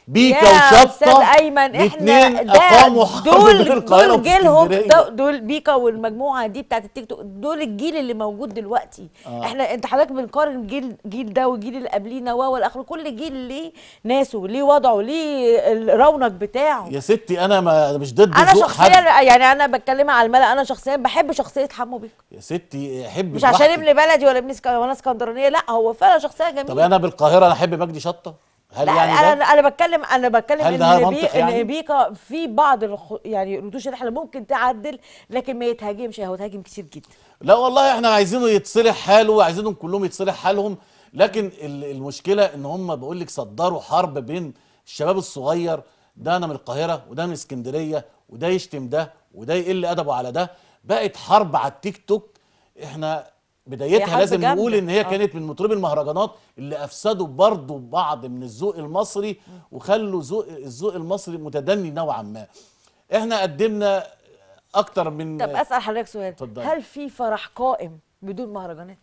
[SPEAKER 2] بيكا
[SPEAKER 1] يا
[SPEAKER 2] وشطه
[SPEAKER 1] استاذ ايمن احنا
[SPEAKER 2] الاثنين
[SPEAKER 1] ده
[SPEAKER 2] اقاموا حرب بين
[SPEAKER 1] دول
[SPEAKER 2] القاهره
[SPEAKER 1] دول جيلهم
[SPEAKER 2] واسكندريه
[SPEAKER 1] دول- دول بيكا والمجموعه دي بتاعت التيك توك دول الجيل اللي موجود دلوقتي
[SPEAKER 2] آه.
[SPEAKER 1] احنا انت حضرتك بنقارن جيل جيل ده والجيل اللي قبلينا و والاخر كل جيل ليه ناسه ليه وضعه ليه الرونق بتاعه
[SPEAKER 2] يا ستي انا ما مش ضد
[SPEAKER 1] انا
[SPEAKER 2] ذوق
[SPEAKER 1] شخصيا
[SPEAKER 2] حد
[SPEAKER 1] يعني انا بتكلم على الملأ انا شخصيا بحب شخصيه حمو بيكا
[SPEAKER 2] يا ستي احب
[SPEAKER 1] مش عشان
[SPEAKER 2] براحتك.
[SPEAKER 1] ابن بلدي ولا ابن اسك- وانا اسكندرانيه لا هو فعلا شخصيه جميله
[SPEAKER 2] طب انا بالقاهره انا احب مجدي شطه هل
[SPEAKER 1] لا
[SPEAKER 2] يعني
[SPEAKER 1] انا
[SPEAKER 2] ده
[SPEAKER 1] انا بتكلم انا بتكلم
[SPEAKER 2] هل ده
[SPEAKER 1] ان
[SPEAKER 2] منطق
[SPEAKER 1] بي
[SPEAKER 2] يعني؟
[SPEAKER 1] ان بيكا في بعض الخ... يعني ردوش اللي احنا ممكن تعدل لكن ما يتهاجمش هو اتهاجم كتير جدا
[SPEAKER 2] لا والله احنا عايزينه يتصلح حاله وعايزينهم كلهم يتصلح حالهم لكن ال- المشكله ان هم بقول لك صدروا حرب بين الشباب الصغير ده انا من القاهره وده من اسكندريه وده يشتم ده وده يقل ادبه على ده بقت حرب على التيك توك احنا
[SPEAKER 1] هي
[SPEAKER 2] بدايتها
[SPEAKER 1] حرب
[SPEAKER 2] لازم
[SPEAKER 1] جامدة.
[SPEAKER 2] نقول ان هي
[SPEAKER 1] آه.
[SPEAKER 2] كانت من مطربي المهرجانات اللي افسدوا برضو بعض من الذوق المصري وخلوا ذوق الذوق المصري متدني نوعا ما احنا قدمنا اكتر من
[SPEAKER 1] طب اسال حضرتك سؤال
[SPEAKER 2] اتفضلي.
[SPEAKER 1] هل في فرح قائم بدون مهرجانات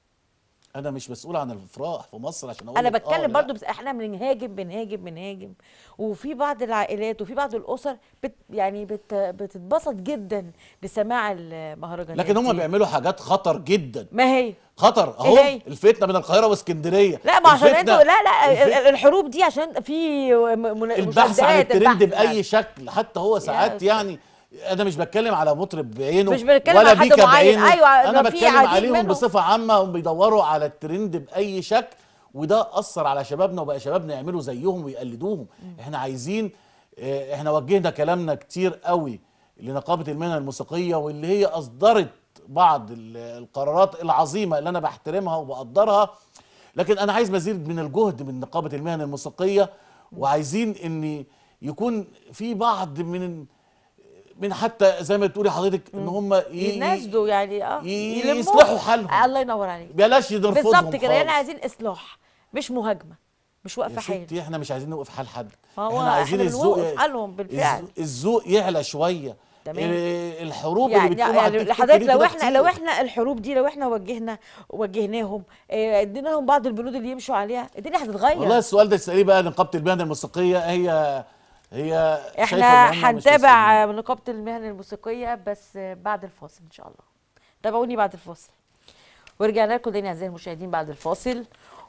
[SPEAKER 2] انا مش مسؤول عن الافراح في مصر عشان اقول
[SPEAKER 1] انا
[SPEAKER 2] لك آه
[SPEAKER 1] بتكلم
[SPEAKER 2] ولا
[SPEAKER 1] برضو
[SPEAKER 2] لا.
[SPEAKER 1] بس احنا بنهاجم بنهاجم بنهاجم وفي بعض العائلات وفي بعض الاسر بت يعني بت بتتبسط جدا لسماع المهرجانات
[SPEAKER 2] لكن هم
[SPEAKER 1] دي.
[SPEAKER 2] بيعملوا حاجات خطر جدا
[SPEAKER 1] ما هي
[SPEAKER 2] خطر اهو
[SPEAKER 1] إيه هي؟
[SPEAKER 2] الفتنه بين القاهره واسكندريه
[SPEAKER 1] لا ما عشان
[SPEAKER 2] الفتنة-
[SPEAKER 1] انتوا لا لا
[SPEAKER 2] الف-
[SPEAKER 1] ال- الحروب دي عشان في م- من-
[SPEAKER 2] البحث عن
[SPEAKER 1] مشادات،
[SPEAKER 2] الترند
[SPEAKER 1] البحث عن-
[SPEAKER 2] باي شكل حتى هو ساعات
[SPEAKER 1] أستاذ.
[SPEAKER 2] يعني انا مش بتكلم على مطرب بعينه
[SPEAKER 1] مش بنتكلم
[SPEAKER 2] ولا
[SPEAKER 1] على حد
[SPEAKER 2] بيكا
[SPEAKER 1] معين.
[SPEAKER 2] بعينه
[SPEAKER 1] أيوة،
[SPEAKER 2] انا
[SPEAKER 1] ده في
[SPEAKER 2] بتكلم
[SPEAKER 1] عديد
[SPEAKER 2] عليهم
[SPEAKER 1] منهم.
[SPEAKER 2] بصفه عامه هم بيدوروا على الترند باي شكل وده اثر على شبابنا وبقى شبابنا يعملوا زيهم ويقلدوهم احنا عايزين اه، احنا وجهنا كلامنا كتير قوي لنقابه المهنه الموسيقيه واللي هي اصدرت بعض ال- القرارات العظيمه اللي انا بحترمها وبقدرها لكن انا عايز مزيد من الجهد من نقابه المهن الموسيقيه وعايزين ان يكون في بعض من من حتى زي ما بتقولي حضرتك ان هم
[SPEAKER 1] يناسدوا يعني اه
[SPEAKER 2] ي-
[SPEAKER 1] يلموهم.
[SPEAKER 2] يصلحوا حالهم.
[SPEAKER 1] الله ينور عليك
[SPEAKER 2] بلاش نرفضهم
[SPEAKER 1] بالظبط كده يعني
[SPEAKER 2] خالص.
[SPEAKER 1] عايزين اصلاح مش مهاجمه مش واقفه
[SPEAKER 2] يا
[SPEAKER 1] حال
[SPEAKER 2] ستي احنا مش عايزين نوقف حال حد
[SPEAKER 1] ما هو
[SPEAKER 2] احنا عايزين
[SPEAKER 1] إحنا
[SPEAKER 2] الذوق
[SPEAKER 1] بنوقف حالهم بالفعل.
[SPEAKER 2] الذ- الذوق يعلى شويه
[SPEAKER 1] تمام.
[SPEAKER 2] ال- الحروب
[SPEAKER 1] يعني
[SPEAKER 2] اللي بتقوم على
[SPEAKER 1] يعني
[SPEAKER 2] التيك توك
[SPEAKER 1] حضرتك
[SPEAKER 2] دي
[SPEAKER 1] لو
[SPEAKER 2] كده
[SPEAKER 1] احنا
[SPEAKER 2] كتير.
[SPEAKER 1] لو احنا الحروب دي لو احنا وجهنا وجهناهم اه، ادينا لهم بعض البنود اللي يمشوا عليها الدنيا هتتغير
[SPEAKER 2] والله السؤال ده تساليه بقى نقابه المهن الموسيقيه هي هي شايفة
[SPEAKER 1] احنا
[SPEAKER 2] إن هم مش
[SPEAKER 1] هنتابع نقابه المهن الموسيقيه بس بعد الفاصل ان شاء الله تابعوني بعد الفاصل ورجعنا لكم تاني اعزائي المشاهدين بعد الفاصل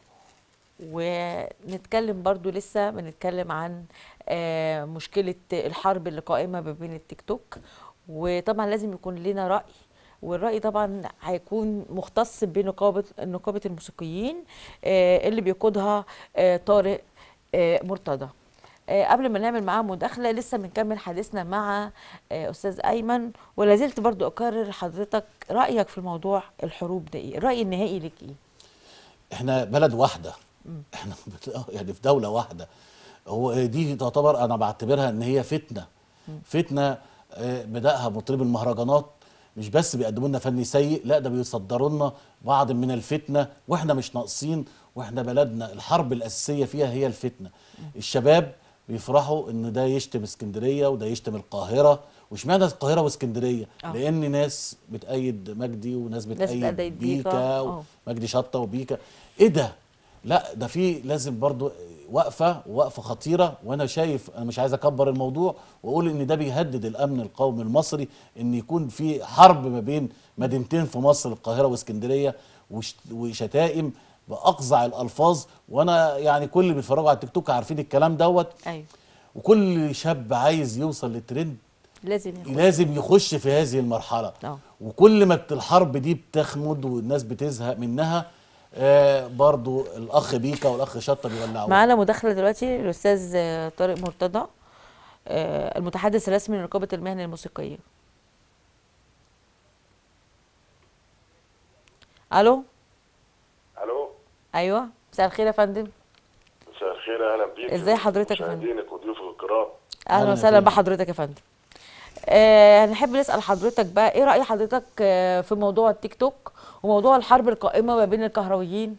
[SPEAKER 1] ونتكلم برضو لسه بنتكلم عن آه، مشكله الحرب اللي قائمه ما بين التيك توك وطبعا لازم يكون لنا راي والراي طبعا هيكون مختص بنقابه نقابه الموسيقيين آه، اللي بيقودها آه، طارق آه، مرتضى آه، قبل ما نعمل معاه مداخله لسه بنكمل حديثنا مع آه، استاذ ايمن ولا زلت برضو اكرر لحضرتك رايك في الموضوع الحروب ده ايه الراي النهائي لك ايه
[SPEAKER 2] احنا بلد واحده احنا بت- يعني في دوله واحده هو دي تعتبر انا بعتبرها ان هي فتنه فتنه آه، بداها مطرب المهرجانات مش بس بيقدموا لنا فن سيء لا ده بيصدروا لنا بعض من الفتنه واحنا مش ناقصين واحنا بلدنا الحرب الاساسيه فيها هي الفتنه الشباب بيفرحوا ان ده يشتم اسكندريه وده يشتم القاهره واشمعنى القاهره واسكندريه
[SPEAKER 1] آه.
[SPEAKER 2] لان ناس بتأيد مجدي وناس بتأيد
[SPEAKER 1] بتأيد بيكا.
[SPEAKER 2] بيكا
[SPEAKER 1] آه.
[SPEAKER 2] ومجدي شطه وبيكا ايه ده لا ده في لازم برضو وقفه وقفه خطيره وانا شايف انا مش عايز اكبر الموضوع واقول ان ده بيهدد الامن القومي المصري ان يكون في حرب ما بين مدينتين في مصر القاهره واسكندريه وش- وشتائم باقزع الالفاظ وانا يعني كل اللي بيتفرجوا على التيك توك عارفين الكلام دوت
[SPEAKER 1] ايوه
[SPEAKER 2] وكل شاب عايز يوصل للترند
[SPEAKER 1] لازم ياخد
[SPEAKER 2] لازم يخش في هذه المرحلة
[SPEAKER 1] آه.
[SPEAKER 2] وكل ما بت- الحرب دي بتخمد والناس بتزهق منها آه برضو الأخ بيكا والأخ شطة بيولعوا
[SPEAKER 1] معانا مداخله دلوقتي الاستاذ آه، طارق مرتضى آه، المتحدث الرسمي لنقابه المهن الموسيقيه الو
[SPEAKER 3] الو
[SPEAKER 1] ايوه مساء الخير يا فندم
[SPEAKER 3] مساء الخير اهلا بيك
[SPEAKER 1] ازاي حضرتك يا فندم؟
[SPEAKER 3] مشاهدينك وضيوفك الكرام
[SPEAKER 1] اهلا
[SPEAKER 2] أهلا يا
[SPEAKER 1] وسهلا
[SPEAKER 2] فندم.
[SPEAKER 1] بحضرتك يا فندم آه هنحب نسال حضرتك بقى ايه راي حضرتك آه، في موضوع التيك توك وموضوع الحرب القائمه ما بين الكهرويين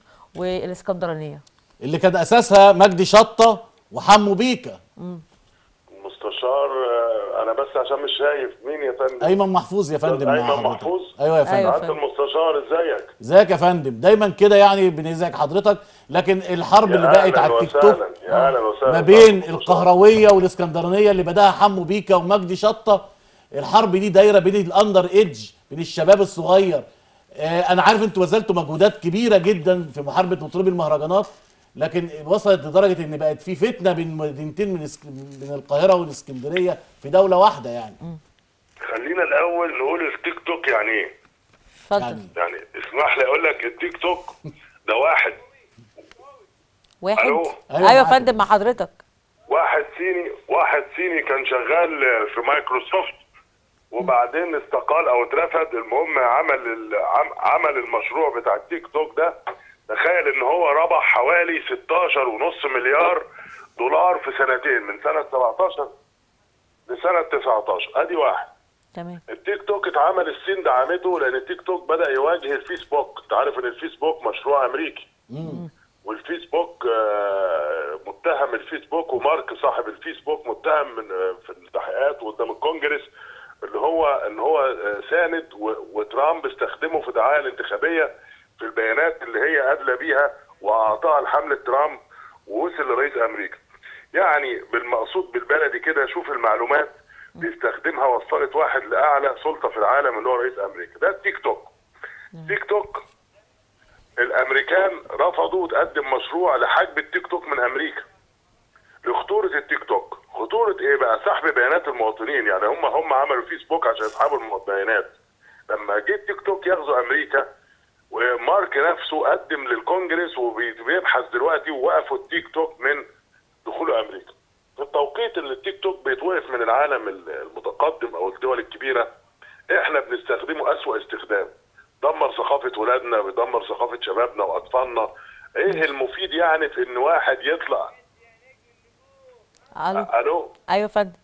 [SPEAKER 1] والاسكندرانيه
[SPEAKER 2] اللي كان أساسها مجدي شطة وحمو بيكا
[SPEAKER 3] المستشار المستشار آه، انا بس عشان مش شايف مين يا فندم
[SPEAKER 2] ايمن محفوظ يا فندم مع
[SPEAKER 3] أيمن
[SPEAKER 2] حضرتك.
[SPEAKER 3] محفوظ؟
[SPEAKER 2] ايوه يا فندم
[SPEAKER 1] أيوة.
[SPEAKER 3] سعاده المستشار ازيك
[SPEAKER 2] ازيك يا فندم دايما كده يعني بنزعج حضرتك لكن الحرب
[SPEAKER 3] يا
[SPEAKER 2] اللي بقت
[SPEAKER 3] أهلاً
[SPEAKER 2] على التيك توك
[SPEAKER 3] وسهلاً، يا أهلاً وسهلاً.
[SPEAKER 2] ما بين القهرويه والاسكندرانيه اللي بداها حمو بيكا ومجدي شطه الحرب دي دايره بين الاندر ايدج بين الشباب الصغير آه انا عارف انتوا بذلتوا مجهودات كبيره جدا في محاربه مطربي المهرجانات لكن وصلت لدرجه ان بقت في فتنه بين مدينتين من اسك... من القاهره والاسكندريه في دوله واحده يعني
[SPEAKER 3] خلينا الاول نقول التيك توك يعني ايه
[SPEAKER 1] اتفضل
[SPEAKER 2] يعني
[SPEAKER 3] يعني اسمح لي اقول لك التيك توك ده واحد
[SPEAKER 1] واحد
[SPEAKER 3] ألو؟
[SPEAKER 2] أيوة
[SPEAKER 1] ايوه يا
[SPEAKER 2] معاك.
[SPEAKER 1] فندم مع حضرتك
[SPEAKER 3] واحد صيني واحد صيني كان شغال في مايكروسوفت وبعدين استقال او اترفد المهم عمل ال- عم- عمل المشروع بتاع التيك توك ده تخيل ان هو ربح حوالي 16 ونص مليار دولار في سنتين من سنة 17 لسنة 19 ادي واحد
[SPEAKER 1] تمام
[SPEAKER 3] التيك توك اتعمل الصين دعمته لان التيك توك بدا يواجه الفيسبوك انت عارف ان الفيسبوك مشروع امريكي والفيسبوك آه، متهم الفيسبوك ومارك صاحب الفيسبوك متهم من آه، في التحقيقات قدام الكونجرس اللي هو ان هو آه، ساند و- وترامب استخدمه في الدعايه الانتخابيه في البيانات اللي هي ادلى بيها واعطاها لحمله ترامب ووصل لرئيس امريكا. يعني بالمقصود بالبلدي كده شوف المعلومات بيستخدمها وصلت واحد لاعلى سلطه في العالم اللي هو رئيس امريكا ده التيك توك. تيك توك الامريكان رفضوا تقدم مشروع لحجب التيك توك من امريكا لخطوره التيك توك خطوره ايه بقى سحب بيانات المواطنين يعني هم هم عملوا فيسبوك عشان يسحبوا البيانات لما جه التيك توك يغزو امريكا ومارك نفسه قدم للكونجرس وبيبحث دلوقتي ووقفوا التيك توك من دخول امريكا في التوقيت اللي التيك توك بيتوقف من العالم المتقدم او الدول الكبيره احنا بنستخدمه اسوأ استخدام دمر ثقافه ولادنا بيدمر ثقافه شبابنا واطفالنا ايه المفيد يعني في ان واحد يطلع
[SPEAKER 1] الو
[SPEAKER 3] الو
[SPEAKER 1] ايوه يا فندم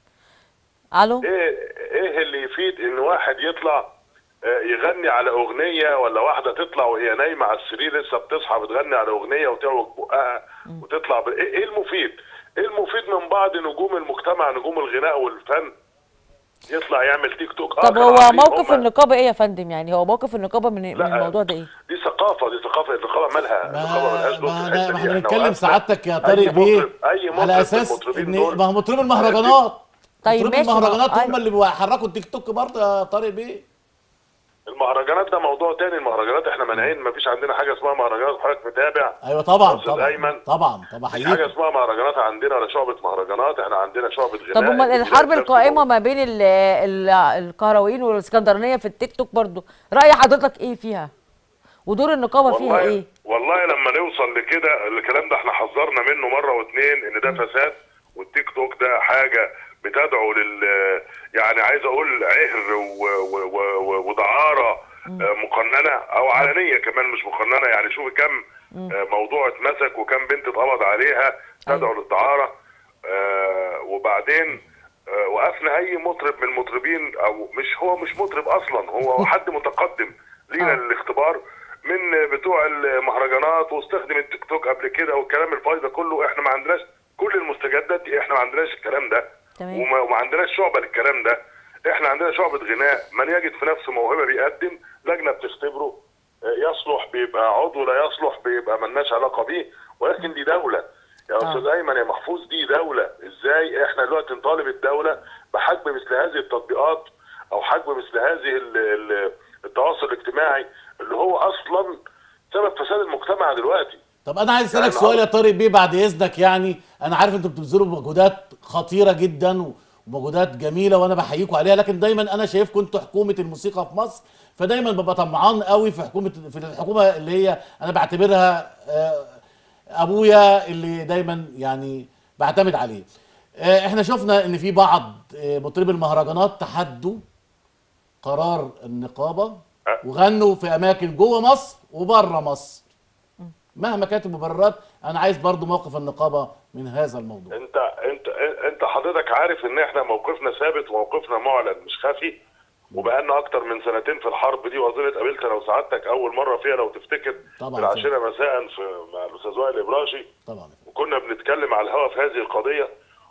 [SPEAKER 1] الو
[SPEAKER 3] ايه ايه اللي يفيد ان واحد يطلع آه، يغني على اغنيه ولا واحده تطلع وهي نايمه على السرير لسه بتصحى بتغني على اغنيه وتعوج بقها وتطلع ب... ايه إيه المفيد؟ ايه المفيد من بعض نجوم المجتمع نجوم الغناء والفن يطلع يعمل تيك توك
[SPEAKER 1] طب
[SPEAKER 3] آه،
[SPEAKER 1] هو
[SPEAKER 3] كانوا
[SPEAKER 1] موقف
[SPEAKER 3] عاملين هم-
[SPEAKER 1] النقابه ايه يا فندم يعني هو موقف النقابه من, من
[SPEAKER 3] لا،
[SPEAKER 1] الموضوع ده ايه
[SPEAKER 3] دي ثقافه دي ثقافه النقابه مالها النقابه مالهاش دور في
[SPEAKER 2] ما
[SPEAKER 3] الحته
[SPEAKER 2] ما
[SPEAKER 3] دي
[SPEAKER 2] احنا
[SPEAKER 3] إحنا
[SPEAKER 2] بنتكلم
[SPEAKER 3] وقفنا.
[SPEAKER 2] سعادتك يا
[SPEAKER 3] أي
[SPEAKER 2] طارق بيه
[SPEAKER 3] مطرب- اي مطرب
[SPEAKER 2] على
[SPEAKER 3] من
[SPEAKER 2] اساس
[SPEAKER 3] المطربين
[SPEAKER 2] ان
[SPEAKER 3] دول
[SPEAKER 2] ما هو مطربي المهرجانات
[SPEAKER 1] طيب
[SPEAKER 2] مطربي
[SPEAKER 1] ماشي، ما هو-
[SPEAKER 2] المهرجانات هم
[SPEAKER 1] أيوة.
[SPEAKER 2] اللي بيحركوا التيك توك برضه يا طارق بيه
[SPEAKER 3] المهرجانات ده موضوع تاني المهرجانات احنا مانعين ما فيش عندنا حاجه اسمها مهرجانات حضرتك متابع
[SPEAKER 2] ايوه طبعا
[SPEAKER 3] أستاذ
[SPEAKER 2] طبعا
[SPEAKER 3] أيمن.
[SPEAKER 2] طبعا طبعا
[SPEAKER 3] مفيش حاجه
[SPEAKER 2] حقيقي
[SPEAKER 3] اسمها مهرجانات عندنا ولا شعبة مهرجانات احنا عندنا شعبة غناء
[SPEAKER 1] طب امال
[SPEAKER 3] البلاد
[SPEAKER 1] الحرب
[SPEAKER 3] نفسه
[SPEAKER 1] القائمه ما بين ال- ال- القهرويين والاسكندرانيه في التيك توك برضو راي حضرتك ايه فيها ودور النقابه فيها
[SPEAKER 3] والله
[SPEAKER 1] ايه
[SPEAKER 3] والله لما نوصل لكده الكلام ده احنا حذرنا منه مره واتنين ان ده فساد والتيك توك ده حاجه بتدعو لل يعني عايز اقول عهر و- و- و- و- ودعاره آه، مقننه او علنيه كمان مش مقننه يعني شوفي كم آه، موضوع اتمسك وكم بنت اتقبض عليها تدعو للدعاره آه، وبعدين آه، وقفنا اي مطرب من المطربين او مش هو مش مطرب اصلا هو حد متقدم لينا
[SPEAKER 1] آه.
[SPEAKER 3] الاختبار من بتوع المهرجانات واستخدم التيك توك قبل كده والكلام الفاضي ده كله احنا ما عندناش كل المستجدات دي احنا ما عندناش الكلام ده
[SPEAKER 1] تمام.
[SPEAKER 3] وما, وما عندناش شعبه للكلام ده احنا عندنا شعبه غناء من يجد في نفسه موهبه بيقدم لجنه بتختبره آه، يصلح بيبقى عضو لا يصلح بيبقى ملناش علاقه بيه ولكن دي دوله يا استاذ ايمن يا محفوظ دي دوله ازاي احنا دلوقتي نطالب الدوله بحجم مثل هذه التطبيقات او حجم مثل هذه ال- ال- التواصل الاجتماعي اللي هو اصلا سبب فساد المجتمع دلوقتي
[SPEAKER 2] طب انا عايز اسالك
[SPEAKER 3] يعني
[SPEAKER 2] سؤال يا
[SPEAKER 3] عاوز-
[SPEAKER 2] طارق بيه بعد اذنك يعني انا عارف انتوا بتبذلوا مجهودات خطيره جدا ومجهودات جميله وانا بحييكم عليها لكن دايما انا شايفكم انتوا حكومه الموسيقى في مصر فدايما ببقى طمعان قوي في حكومه في الحكومه اللي هي انا بعتبرها آه، ابويا اللي دايما يعني بعتمد عليه آه، احنا شفنا ان في بعض آه، مطربي المهرجانات تحدوا قرار النقابه وغنوا في اماكن جوه مصر وبره مصر مهما كانت المبررات انا عايز برضو موقف النقابه من هذا الموضوع
[SPEAKER 3] انت انت انت حضرتك عارف ان احنا موقفنا ثابت وموقفنا معلن مش خفي وبقالنا اكتر من سنتين في الحرب دي واظن اتقابلت انا وسعادتك اول مره فيها لو تفتكر
[SPEAKER 2] طبعاً.
[SPEAKER 3] في العاشره مساء في مع الاستاذ وائل الابراشي
[SPEAKER 2] طبعا
[SPEAKER 3] وكنا بنتكلم على الهوا في هذه القضيه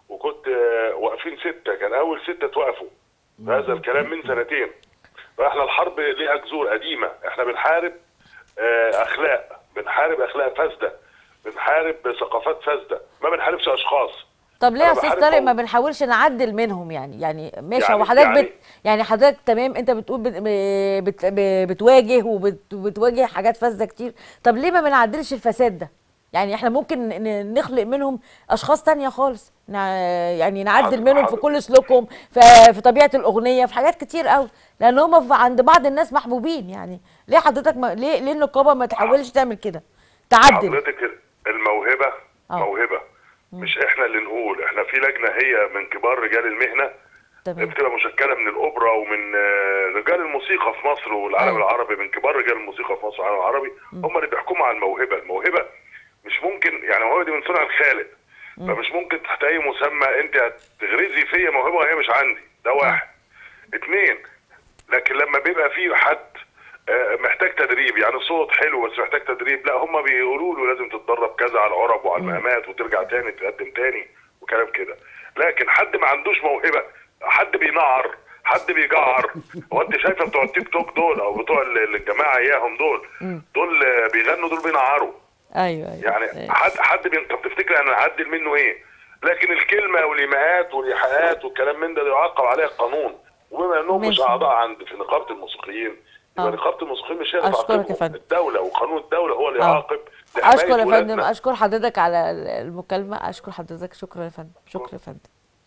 [SPEAKER 3] وكنت آه، واقفين سته كان اول سته توقفوا هذا الكلام من سنتين فاحنا الحرب ليها جذور قديمه احنا بنحارب آه، اخلاق بنحارب اخلاق فاسده بنحارب ثقافات فاسده ما بنحاربش اشخاص
[SPEAKER 1] طب ليه يا
[SPEAKER 3] أنا
[SPEAKER 1] استاذ
[SPEAKER 3] بحارب
[SPEAKER 1] طارق
[SPEAKER 3] مو-
[SPEAKER 1] ما بنحاولش نعدل منهم يعني يعني ماشي
[SPEAKER 3] يعني-
[SPEAKER 1] هو حضرتك
[SPEAKER 3] يعني-
[SPEAKER 1] بت يعني حضرتك تمام انت بتقول بت بت ب- بتواجه وبتواجه حاجات فاسده كتير طب ليه ما بنعدلش الفساد ده يعني احنا ممكن ن- نخلق منهم اشخاص تانية خالص نع- يعني نعدل
[SPEAKER 3] حاضر-
[SPEAKER 1] منهم في
[SPEAKER 3] حاضر.
[SPEAKER 1] كل سلوكهم في, في طبيعه الاغنيه في حاجات كتير قوي لان هم في- عند بعض الناس محبوبين يعني ليه حضرتك ما ليه ليه النقابه ما تحاولش تعمل كده تعدل
[SPEAKER 3] حضرتك الموهبه
[SPEAKER 1] آه.
[SPEAKER 3] موهبه مش احنا اللي نقول احنا في لجنه هي من كبار رجال المهنه
[SPEAKER 1] تمام
[SPEAKER 3] بتبقى مشكله من الاوبرا ومن آه، رجال الموسيقى في مصر والعالم
[SPEAKER 1] أيوة.
[SPEAKER 3] العربي من كبار رجال الموسيقى في مصر والعالم العربي هم اللي بيحكموا على الموهبه الموهبه مش ممكن يعني الموهبه دي من صنع الخالق فمش ممكن تحت اي مسمى انت هتغرزي فيا موهبه وهي مش عندي ده واحد اتنين لكن لما بيبقى في حد آه، محتاج تدريب يعني صوت حلو بس محتاج تدريب لا هم بيقولوا له لازم تتدرب كذا على العرب وعلى المقامات وترجع تاني تقدم تاني وكلام كده لكن حد ما عندوش موهبه حد بينعر حد بيجعر هو انت شايفه بتوع التيك توك دول او بتوع ال- الجماعه اياهم دول دول آه، بيغنوا دول بينعروا
[SPEAKER 1] ايوه ايوه
[SPEAKER 3] يعني حد حد بي... طب تفتكر انا هعدل منه ايه؟ لكن الكلمه والايماءات والايحاءات والكلام من ده يعاقب عليها القانون وبما انهم مش
[SPEAKER 1] ماشي.
[SPEAKER 3] اعضاء عند في نقابه الموسيقيين يبقى
[SPEAKER 1] آه.
[SPEAKER 3] نقابه الموسيقيين مش هي اللي
[SPEAKER 1] أشكرك يا
[SPEAKER 3] تعاقبهم
[SPEAKER 1] فندم.
[SPEAKER 3] الدوله وقانون الدوله هو اللي
[SPEAKER 1] آه.
[SPEAKER 3] يعاقب لحماية
[SPEAKER 1] اشكر يا
[SPEAKER 3] ولادنا.
[SPEAKER 1] فندم اشكر حضرتك على المكالمه اشكر حضرتك شكرا يا فندم شكرا يا فندم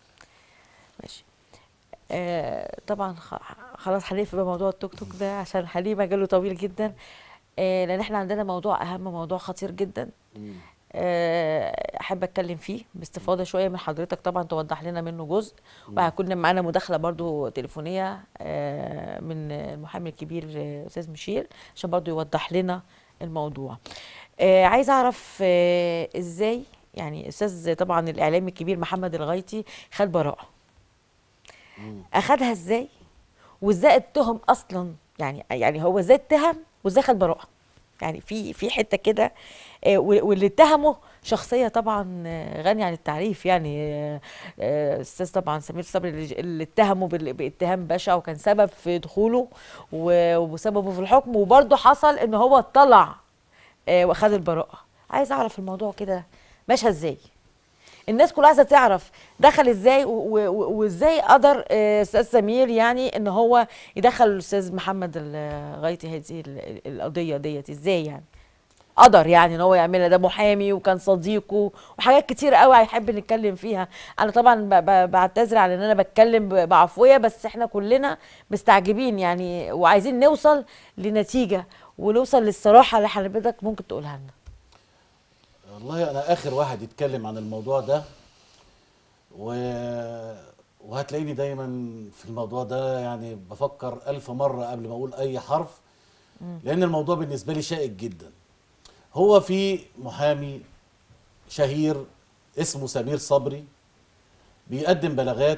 [SPEAKER 1] ماشي آه طبعا خ- خلاص هنقفل بموضوع التوك توك ده عشان حليه مجاله طويل جدا آه لان احنا عندنا موضوع اهم موضوع خطير جدا آه، احب اتكلم فيه باستفاضه شويه من حضرتك طبعا توضح لنا منه جزء وهيكون معانا مداخله برضو تليفونيه آه، من المحامي الكبير آه، استاذ مشير عشان برضو يوضح لنا الموضوع آه، عايز اعرف آه، ازاي يعني استاذ طبعا الاعلامي الكبير محمد الغيطي خد براءه اخدها ازاي وازاي اتهم اصلا يعني يعني هو ازاي اتهم وازاي خد براءه يعني في في حته كده آه، و- واللي اتهمه شخصيه طبعا آه، غنيه عن التعريف يعني آه، آه، استاذ طبعا سمير صبري اللي اللي اتهمه بال- باتهام بشع وكان سبب في دخوله و- وسببه في الحكم وبرضه حصل ان هو طلع آه، واخد البراءه عايز اعرف الموضوع كده ماشي ازاي الناس كلها عايزه تعرف دخل ازاي و- و- و- وازاي قدر آه، استاذ سمير يعني ان هو يدخل الاستاذ محمد الغيطي هذه ال- القضيه ديت ازاي يعني قدر يعني ان هو يعملها ده محامي وكان صديقه وحاجات كتير قوي هيحب نتكلم فيها انا طبعا ب- ب- بعتذر على ان انا بتكلم ب- بعفويه بس احنا كلنا مستعجبين يعني وعايزين نوصل لنتيجه ونوصل للصراحه اللي حضرتك ممكن تقولها لنا
[SPEAKER 2] والله انا اخر واحد يتكلم عن الموضوع ده و... وهتلاقيني دايما في الموضوع ده يعني بفكر ألف مرة قبل ما أقول أي حرف لأن الموضوع بالنسبة لي شائك جدا هو في محامي شهير اسمه سمير صبري بيقدم بلاغات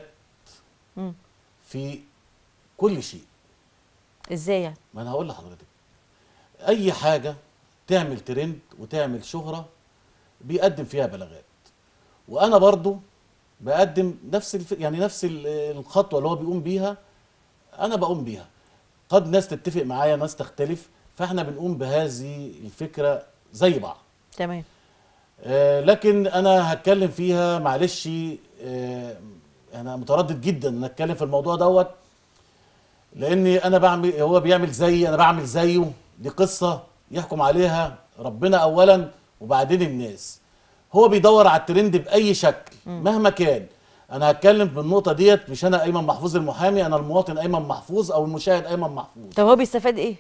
[SPEAKER 2] في كل شيء
[SPEAKER 1] ازاي يعني
[SPEAKER 2] ما انا هقول لحضرتك اي حاجه تعمل ترند وتعمل شهره بيقدم فيها بلاغات وانا برضو بقدم نفس الف... يعني نفس ال- الخطوه اللي هو بيقوم بيها انا بقوم بيها قد ناس تتفق معايا ناس تختلف فاحنا بنقوم بهذه الفكره زي بعض
[SPEAKER 1] تمام
[SPEAKER 2] آه، لكن انا هتكلم فيها معلش آه، انا متردد جدا ان اتكلم في الموضوع دوت لاني انا بعمل هو بيعمل زيي انا بعمل زيه دي قصه يحكم عليها ربنا اولا وبعدين الناس هو بيدور على الترند باي شكل مهما كان انا هتكلم في النقطه ديت مش انا ايمن محفوظ المحامي انا المواطن ايمن محفوظ او المشاهد ايمن محفوظ
[SPEAKER 1] طب هو بيستفاد ايه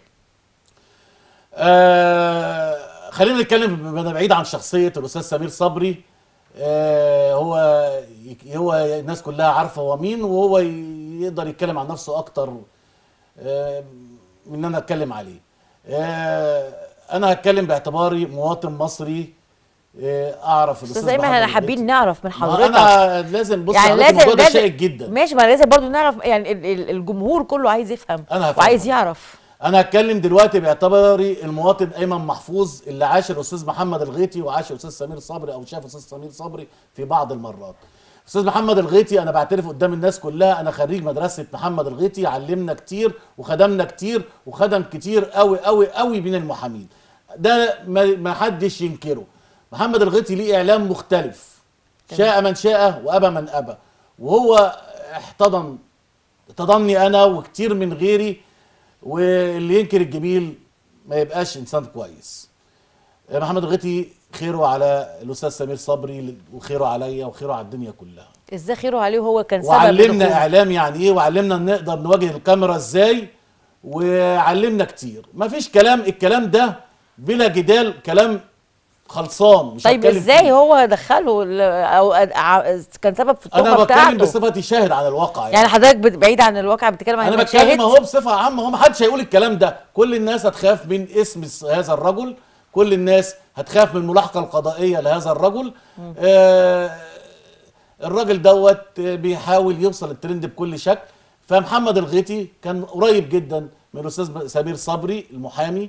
[SPEAKER 2] آه خلينا نتكلم انا بعيد عن شخصيه الاستاذ سمير صبري آه هو هو الناس كلها عارفه هو مين وهو يقدر يتكلم عن نفسه اكتر آه من ان انا اتكلم عليه آه انا هتكلم باعتباري مواطن مصري آه اعرف
[SPEAKER 1] استاذ ايمن احنا حابين نعرف من
[SPEAKER 2] ما
[SPEAKER 1] حضرتك
[SPEAKER 2] انا لازم بص
[SPEAKER 1] يعني
[SPEAKER 2] يعني
[SPEAKER 1] لازم
[SPEAKER 2] الموضوع ده
[SPEAKER 1] لازم
[SPEAKER 2] شائك جدا
[SPEAKER 1] ماشي ما لازم برضو نعرف يعني ال- ال- الجمهور كله عايز يفهم
[SPEAKER 2] أنا هفهمك.
[SPEAKER 1] وعايز يعرف
[SPEAKER 2] انا هتكلم دلوقتي باعتباري المواطن ايمن محفوظ اللي عاش الاستاذ محمد الغيطي وعاش الاستاذ سمير صبري او شاف الاستاذ سمير صبري في بعض المرات استاذ محمد الغيطي انا بعترف قدام الناس كلها انا خريج مدرسه محمد الغيطي علمنا كتير وخدمنا كتير وخدم كتير قوي قوي قوي من المحامين ده ما ما حدش ينكره محمد الغيطي ليه اعلام مختلف شاء من شاء وابى من ابى وهو احتضن احتضني انا وكتير من غيري واللي ينكر الجميل ما يبقاش انسان كويس محمد الغيطي خيره على الاستاذ سمير صبري وخيره عليا وخيره على الدنيا كلها
[SPEAKER 1] ازاي خيره عليه وهو كان سبب
[SPEAKER 2] وعلمنا
[SPEAKER 1] دخوله؟
[SPEAKER 2] اعلام يعني ايه وعلمنا ان نقدر نواجه الكاميرا ازاي وعلمنا كتير مفيش كلام الكلام ده بلا جدال كلام خلصان مش
[SPEAKER 1] طيب
[SPEAKER 2] هتكلم
[SPEAKER 1] ازاي
[SPEAKER 2] فيه.
[SPEAKER 1] هو دخله ال- او ع- كان سبب في
[SPEAKER 2] انا
[SPEAKER 1] التهمه
[SPEAKER 2] بتكلم
[SPEAKER 1] بتاعته
[SPEAKER 2] بصفتي شاهد على الواقع يعني,
[SPEAKER 1] يعني حضرتك بت- بعيد عن الواقع بتتكلم عن
[SPEAKER 2] انا
[SPEAKER 1] إنك
[SPEAKER 2] بتكلم
[SPEAKER 1] شاهد؟
[SPEAKER 2] اهو بصفه عامه هو ما حدش هيقول الكلام ده كل الناس هتخاف من اسم الس- هذا الرجل كل الناس هتخاف من الملاحقه القضائيه لهذا الرجل آه الراجل دوت بيحاول يوصل الترند بكل شكل فمحمد الغيطي كان قريب جدا من الاستاذ سمير صبري المحامي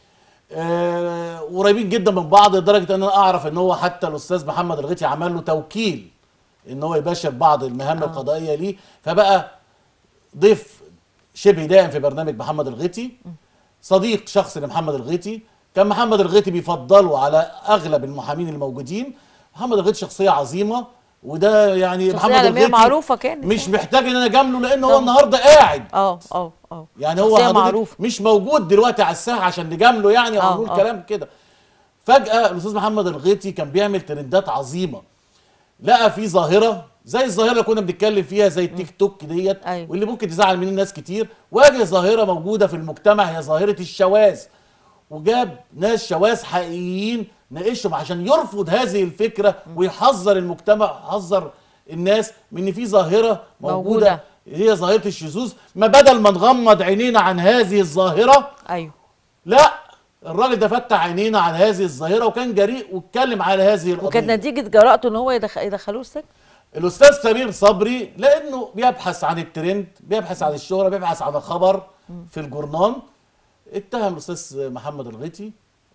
[SPEAKER 2] آه قريبين جدا من بعض لدرجه ان انا اعرف ان هو حتى الاستاذ محمد الغيطي عمل له توكيل ان هو يباشر بعض المهام القضائيه ليه فبقى ضيف شبه دائم في برنامج محمد الغيطي صديق شخصي لمحمد الغيطي كان محمد الغيطي بيفضله على اغلب المحامين الموجودين محمد الغيطي شخصيه عظيمه وده يعني
[SPEAKER 1] شخصية
[SPEAKER 2] محمد
[SPEAKER 1] عالمية
[SPEAKER 2] الغيطي
[SPEAKER 1] معروفة كانت
[SPEAKER 2] مش محتاج ان انا اجامله لان هو
[SPEAKER 1] طبعا.
[SPEAKER 2] النهارده قاعد
[SPEAKER 1] اه اه اه
[SPEAKER 2] يعني هو
[SPEAKER 1] شخصية
[SPEAKER 2] حضرتك
[SPEAKER 1] معروفة
[SPEAKER 2] مش موجود دلوقتي على الساحه عشان نجامله يعني او
[SPEAKER 1] آه،
[SPEAKER 2] نقول
[SPEAKER 1] آه.
[SPEAKER 2] كلام كده فجاه الاستاذ محمد الغيطي كان بيعمل ترندات عظيمه لقى في ظاهره زي الظاهره اللي كنا بنتكلم فيها زي التيك توك ديت
[SPEAKER 1] أيوة.
[SPEAKER 2] واللي ممكن تزعل من الناس كتير واجه ظاهره موجوده في المجتمع هي ظاهره الشواذ وجاب ناس شواذ حقيقيين ناقشهم عشان يرفض هذه الفكره ويحذر المجتمع يحذر الناس من ان في ظاهره موجوده,
[SPEAKER 1] موجودة.
[SPEAKER 2] هي ظاهره الشذوذ ما بدل ما نغمض عينينا عن هذه الظاهره
[SPEAKER 1] ايوه
[SPEAKER 2] لا الراجل ده فتح عينينا عن هذه الظاهره وكان جريء واتكلم على هذه القضيه
[SPEAKER 1] وكانت نتيجه جرأته ان هو يدخ... يدخلوه السجن
[SPEAKER 2] الاستاذ سمير صبري لانه بيبحث عن الترند بيبحث عن الشهره بيبحث عن الخبر في الجورنان اتهم الاستاذ محمد الغيطي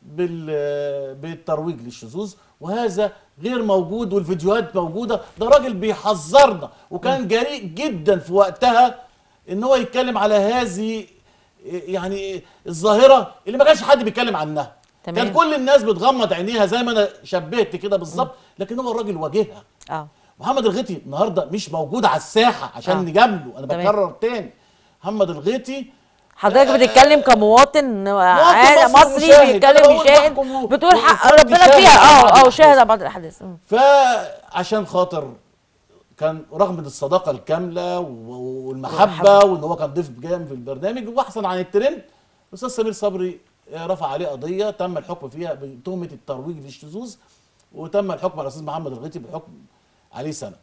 [SPEAKER 2] بال بالترويج للشذوذ وهذا غير موجود والفيديوهات موجوده ده راجل بيحذرنا وكان جريء جدا في وقتها ان هو يتكلم على هذه يعني الظاهره اللي ما كانش حد بيتكلم عنها
[SPEAKER 1] تمام.
[SPEAKER 2] كان كل الناس بتغمض عينيها زي ما انا شبهت كده بالظبط لكن هو الراجل واجهها
[SPEAKER 1] اه
[SPEAKER 2] محمد الغيطي النهارده مش موجود على الساحه عشان
[SPEAKER 1] آه.
[SPEAKER 2] آه. نجامله انا
[SPEAKER 1] تمام.
[SPEAKER 2] بكرر تاني محمد الغيطي
[SPEAKER 1] حضرتك بتتكلم كمواطن عادي
[SPEAKER 2] مصري
[SPEAKER 1] مصري
[SPEAKER 2] وشاهد.
[SPEAKER 1] بيتكلم
[SPEAKER 2] أنا بقول
[SPEAKER 1] يشاهد
[SPEAKER 2] بحكم و-
[SPEAKER 1] بتقول حق
[SPEAKER 2] وكنت
[SPEAKER 1] ربنا
[SPEAKER 2] شاهد
[SPEAKER 1] فيها
[SPEAKER 2] على بعض
[SPEAKER 1] اه اه
[SPEAKER 2] الأحداث.
[SPEAKER 1] شاهد على بعض الاحداث مم.
[SPEAKER 2] فعشان خاطر كان رغم الصداقه الكامله و- والمحبه
[SPEAKER 1] والمحبة.
[SPEAKER 2] وان هو كان ضيف جام في البرنامج واحسن عن الترند الاستاذ سمير صبري رفع عليه قضيه تم الحكم فيها بتهمه الترويج للشذوذ وتم الحكم على الاستاذ محمد الغيطي بحكم عليه سنه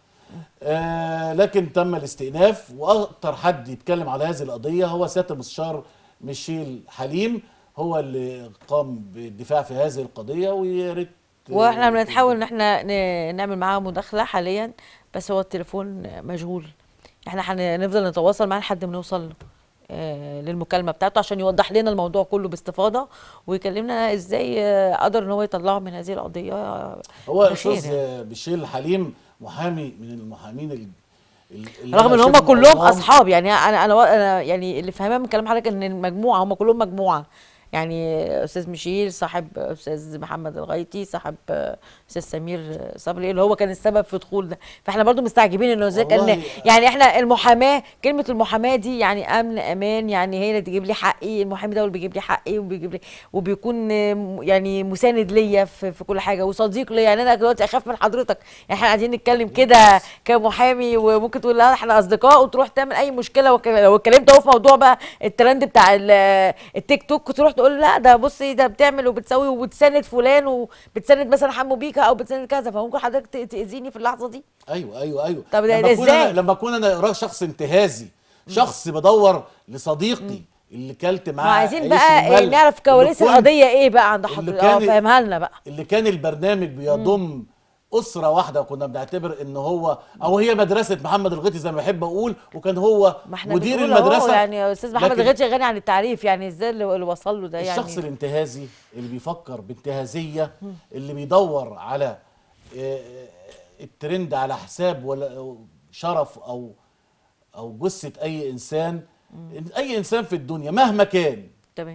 [SPEAKER 2] آه لكن تم الاستئناف واكتر حد يتكلم على هذه القضيه هو سياده المستشار ميشيل حليم هو اللي قام بالدفاع في هذه القضيه ويا ريت
[SPEAKER 1] واحنا بنحاول ان احنا ن- نعمل معاه مداخله حاليا بس هو التليفون مشغول احنا هنفضل نتواصل معاه لحد ما نوصل له آه، للمكالمه بتاعته عشان يوضح لنا الموضوع كله باستفاضه ويكلمنا ازاي آه، قدر ان هو يطلعه من هذه القضيه آه،
[SPEAKER 2] هو
[SPEAKER 1] بخير
[SPEAKER 2] الاستاذ
[SPEAKER 1] يعني.
[SPEAKER 2] بشير حليم محامي من المحامين ال- ال- اللي
[SPEAKER 1] رغم
[SPEAKER 2] أنا
[SPEAKER 1] ان هم
[SPEAKER 2] شايفهم
[SPEAKER 1] كلهم
[SPEAKER 2] عظام.
[SPEAKER 1] اصحاب يعني انا انا انا يعني اللي فاهماه من كلام حضرتك ان المجموعه هم كلهم مجموعه يعني استاذ ميشيل صاحب استاذ محمد الغيطي صاحب استاذ سمير صبري اللي هو كان السبب في دخول ده فاحنا برضو مستعجبين انه ازاي كان
[SPEAKER 2] والله-
[SPEAKER 1] يعني احنا المحاماه كلمه المحاماه دي يعني امن امان يعني هي اللي تجيب لي حقي المحامي ده هو اللي بيجيب لي حقي وبيجيب لي وبيكون يعني مساند ليا في, في كل حاجه وصديق ليا يعني انا دلوقتي اخاف من حضرتك يعني احنا قاعدين نتكلم كده كمحامي وممكن تقول لا احنا اصدقاء وتروح تعمل اي مشكله وك- لو اتكلمت اهو في موضوع بقى الترند بتاع ال- التيك توك وتروح تقول لا ده بصي ده بتعمل وبتسوي وبتساند فلان وبتساند مثلا حمو بيكا او بتساند كذا فممكن حضرتك ت- تاذيني في اللحظه دي
[SPEAKER 2] ايوه ايوه ايوه
[SPEAKER 1] طب ده-
[SPEAKER 2] لما
[SPEAKER 1] ده
[SPEAKER 2] أكون
[SPEAKER 1] إزاي؟
[SPEAKER 2] أنا لما اكون انا را- شخص انتهازي شخص بدور لصديقي اللي كلت معاه
[SPEAKER 1] ما عايزين
[SPEAKER 2] عيش
[SPEAKER 1] بقى
[SPEAKER 2] وملح،
[SPEAKER 1] إيه نعرف
[SPEAKER 2] اللي
[SPEAKER 1] كواليس
[SPEAKER 2] كنت-
[SPEAKER 1] القضيه ايه بقى عند
[SPEAKER 2] اللي
[SPEAKER 1] حضرتك
[SPEAKER 2] كان-
[SPEAKER 1] اه فهمها لنا بقى
[SPEAKER 2] اللي كان البرنامج بيضم اسره واحده وكنا بنعتبر ان هو او هي مدرسه محمد الغيطي زي ما بحب اقول وكان هو
[SPEAKER 1] ما احنا
[SPEAKER 2] مدير
[SPEAKER 1] بنقول أهو
[SPEAKER 2] المدرسه
[SPEAKER 1] يعني استاذ محمد
[SPEAKER 2] لكن
[SPEAKER 1] الغيطي غني عن التعريف يعني ازاي اللي اللي وصل له ده يعني
[SPEAKER 2] الشخص الانتهازي اللي بيفكر بانتهازيه اللي بيدور على آه، الترند على حساب ولا شرف او او جثه اي انسان اي انسان في الدنيا مهما كان
[SPEAKER 1] تمام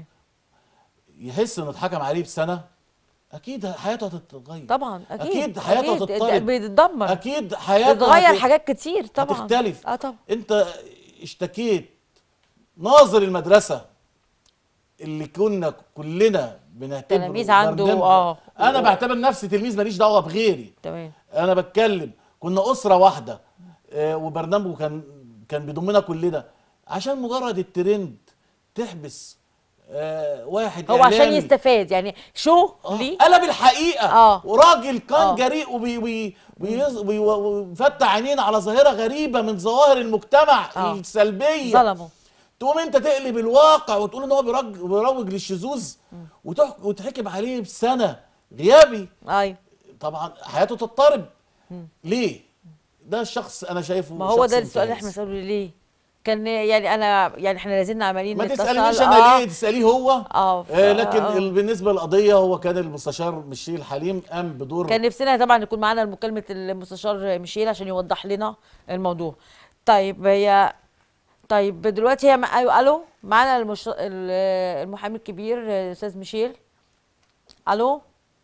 [SPEAKER 2] يحس انه اتحكم عليه بسنه اكيد حياته هتتغير
[SPEAKER 1] طبعا اكيد
[SPEAKER 2] اكيد حياته
[SPEAKER 1] أكيد.
[SPEAKER 2] هتضطرب
[SPEAKER 1] بيتدمر
[SPEAKER 2] اكيد حياته
[SPEAKER 1] بتغير
[SPEAKER 2] هت-
[SPEAKER 1] حاجات كتير طبعا
[SPEAKER 2] هتختلف
[SPEAKER 1] اه طبعا
[SPEAKER 2] انت اشتكيت ناظر المدرسه اللي كنا كلنا بنعتبره
[SPEAKER 1] تلاميذ عنده،
[SPEAKER 2] برنامج-
[SPEAKER 1] اه.
[SPEAKER 2] انا بعتبر نفسي تلميذ ماليش دعوه بغيري
[SPEAKER 1] تمام
[SPEAKER 2] انا بتكلم كنا اسره واحده آه، وبرنامجه كان كان بيضمنا كلنا عشان مجرد الترند تحبس آه، واحد
[SPEAKER 1] هو عشان
[SPEAKER 2] إعلامي.
[SPEAKER 1] يستفاد يعني شو
[SPEAKER 2] آه،
[SPEAKER 1] ليه
[SPEAKER 2] قلب الحقيقه
[SPEAKER 1] آه.
[SPEAKER 2] وراجل كان
[SPEAKER 1] آه.
[SPEAKER 2] جريء وبي وبي ويز- وي- ويفتح عينين على ظاهره غريبه من ظواهر المجتمع
[SPEAKER 1] آه.
[SPEAKER 2] السلبيه
[SPEAKER 1] ظلموا
[SPEAKER 2] تقوم انت تقلب الواقع وتقول ان هو بيروج بيروج للشذوذ وتحك- وتحكم عليه بسنه غيابي
[SPEAKER 1] ايوه
[SPEAKER 2] طبعا حياته تضطرب ليه ده الشخص انا شايفه
[SPEAKER 1] ما هو
[SPEAKER 2] شخص
[SPEAKER 1] ده السؤال اللي احنا
[SPEAKER 2] ممتاز.
[SPEAKER 1] بنساله ليه كان يعني انا يعني احنا لازلنا عمالين
[SPEAKER 2] ما
[SPEAKER 1] نتصل
[SPEAKER 2] تسالنيش
[SPEAKER 1] آه.
[SPEAKER 2] انا ليه تساليه هو
[SPEAKER 1] آه، ف-
[SPEAKER 2] آه لكن
[SPEAKER 1] آه.
[SPEAKER 2] ال- بالنسبه للقضيه هو كان المستشار مشيل حليم قام بدور
[SPEAKER 1] كان نفسنا طبعا يكون معانا مكالمة المستشار ميشيل عشان يوضح لنا الموضوع طيب هي طيب دلوقتي هي مع- ايوه الو معانا المش... ال- المحامي الكبير استاذ ميشيل الو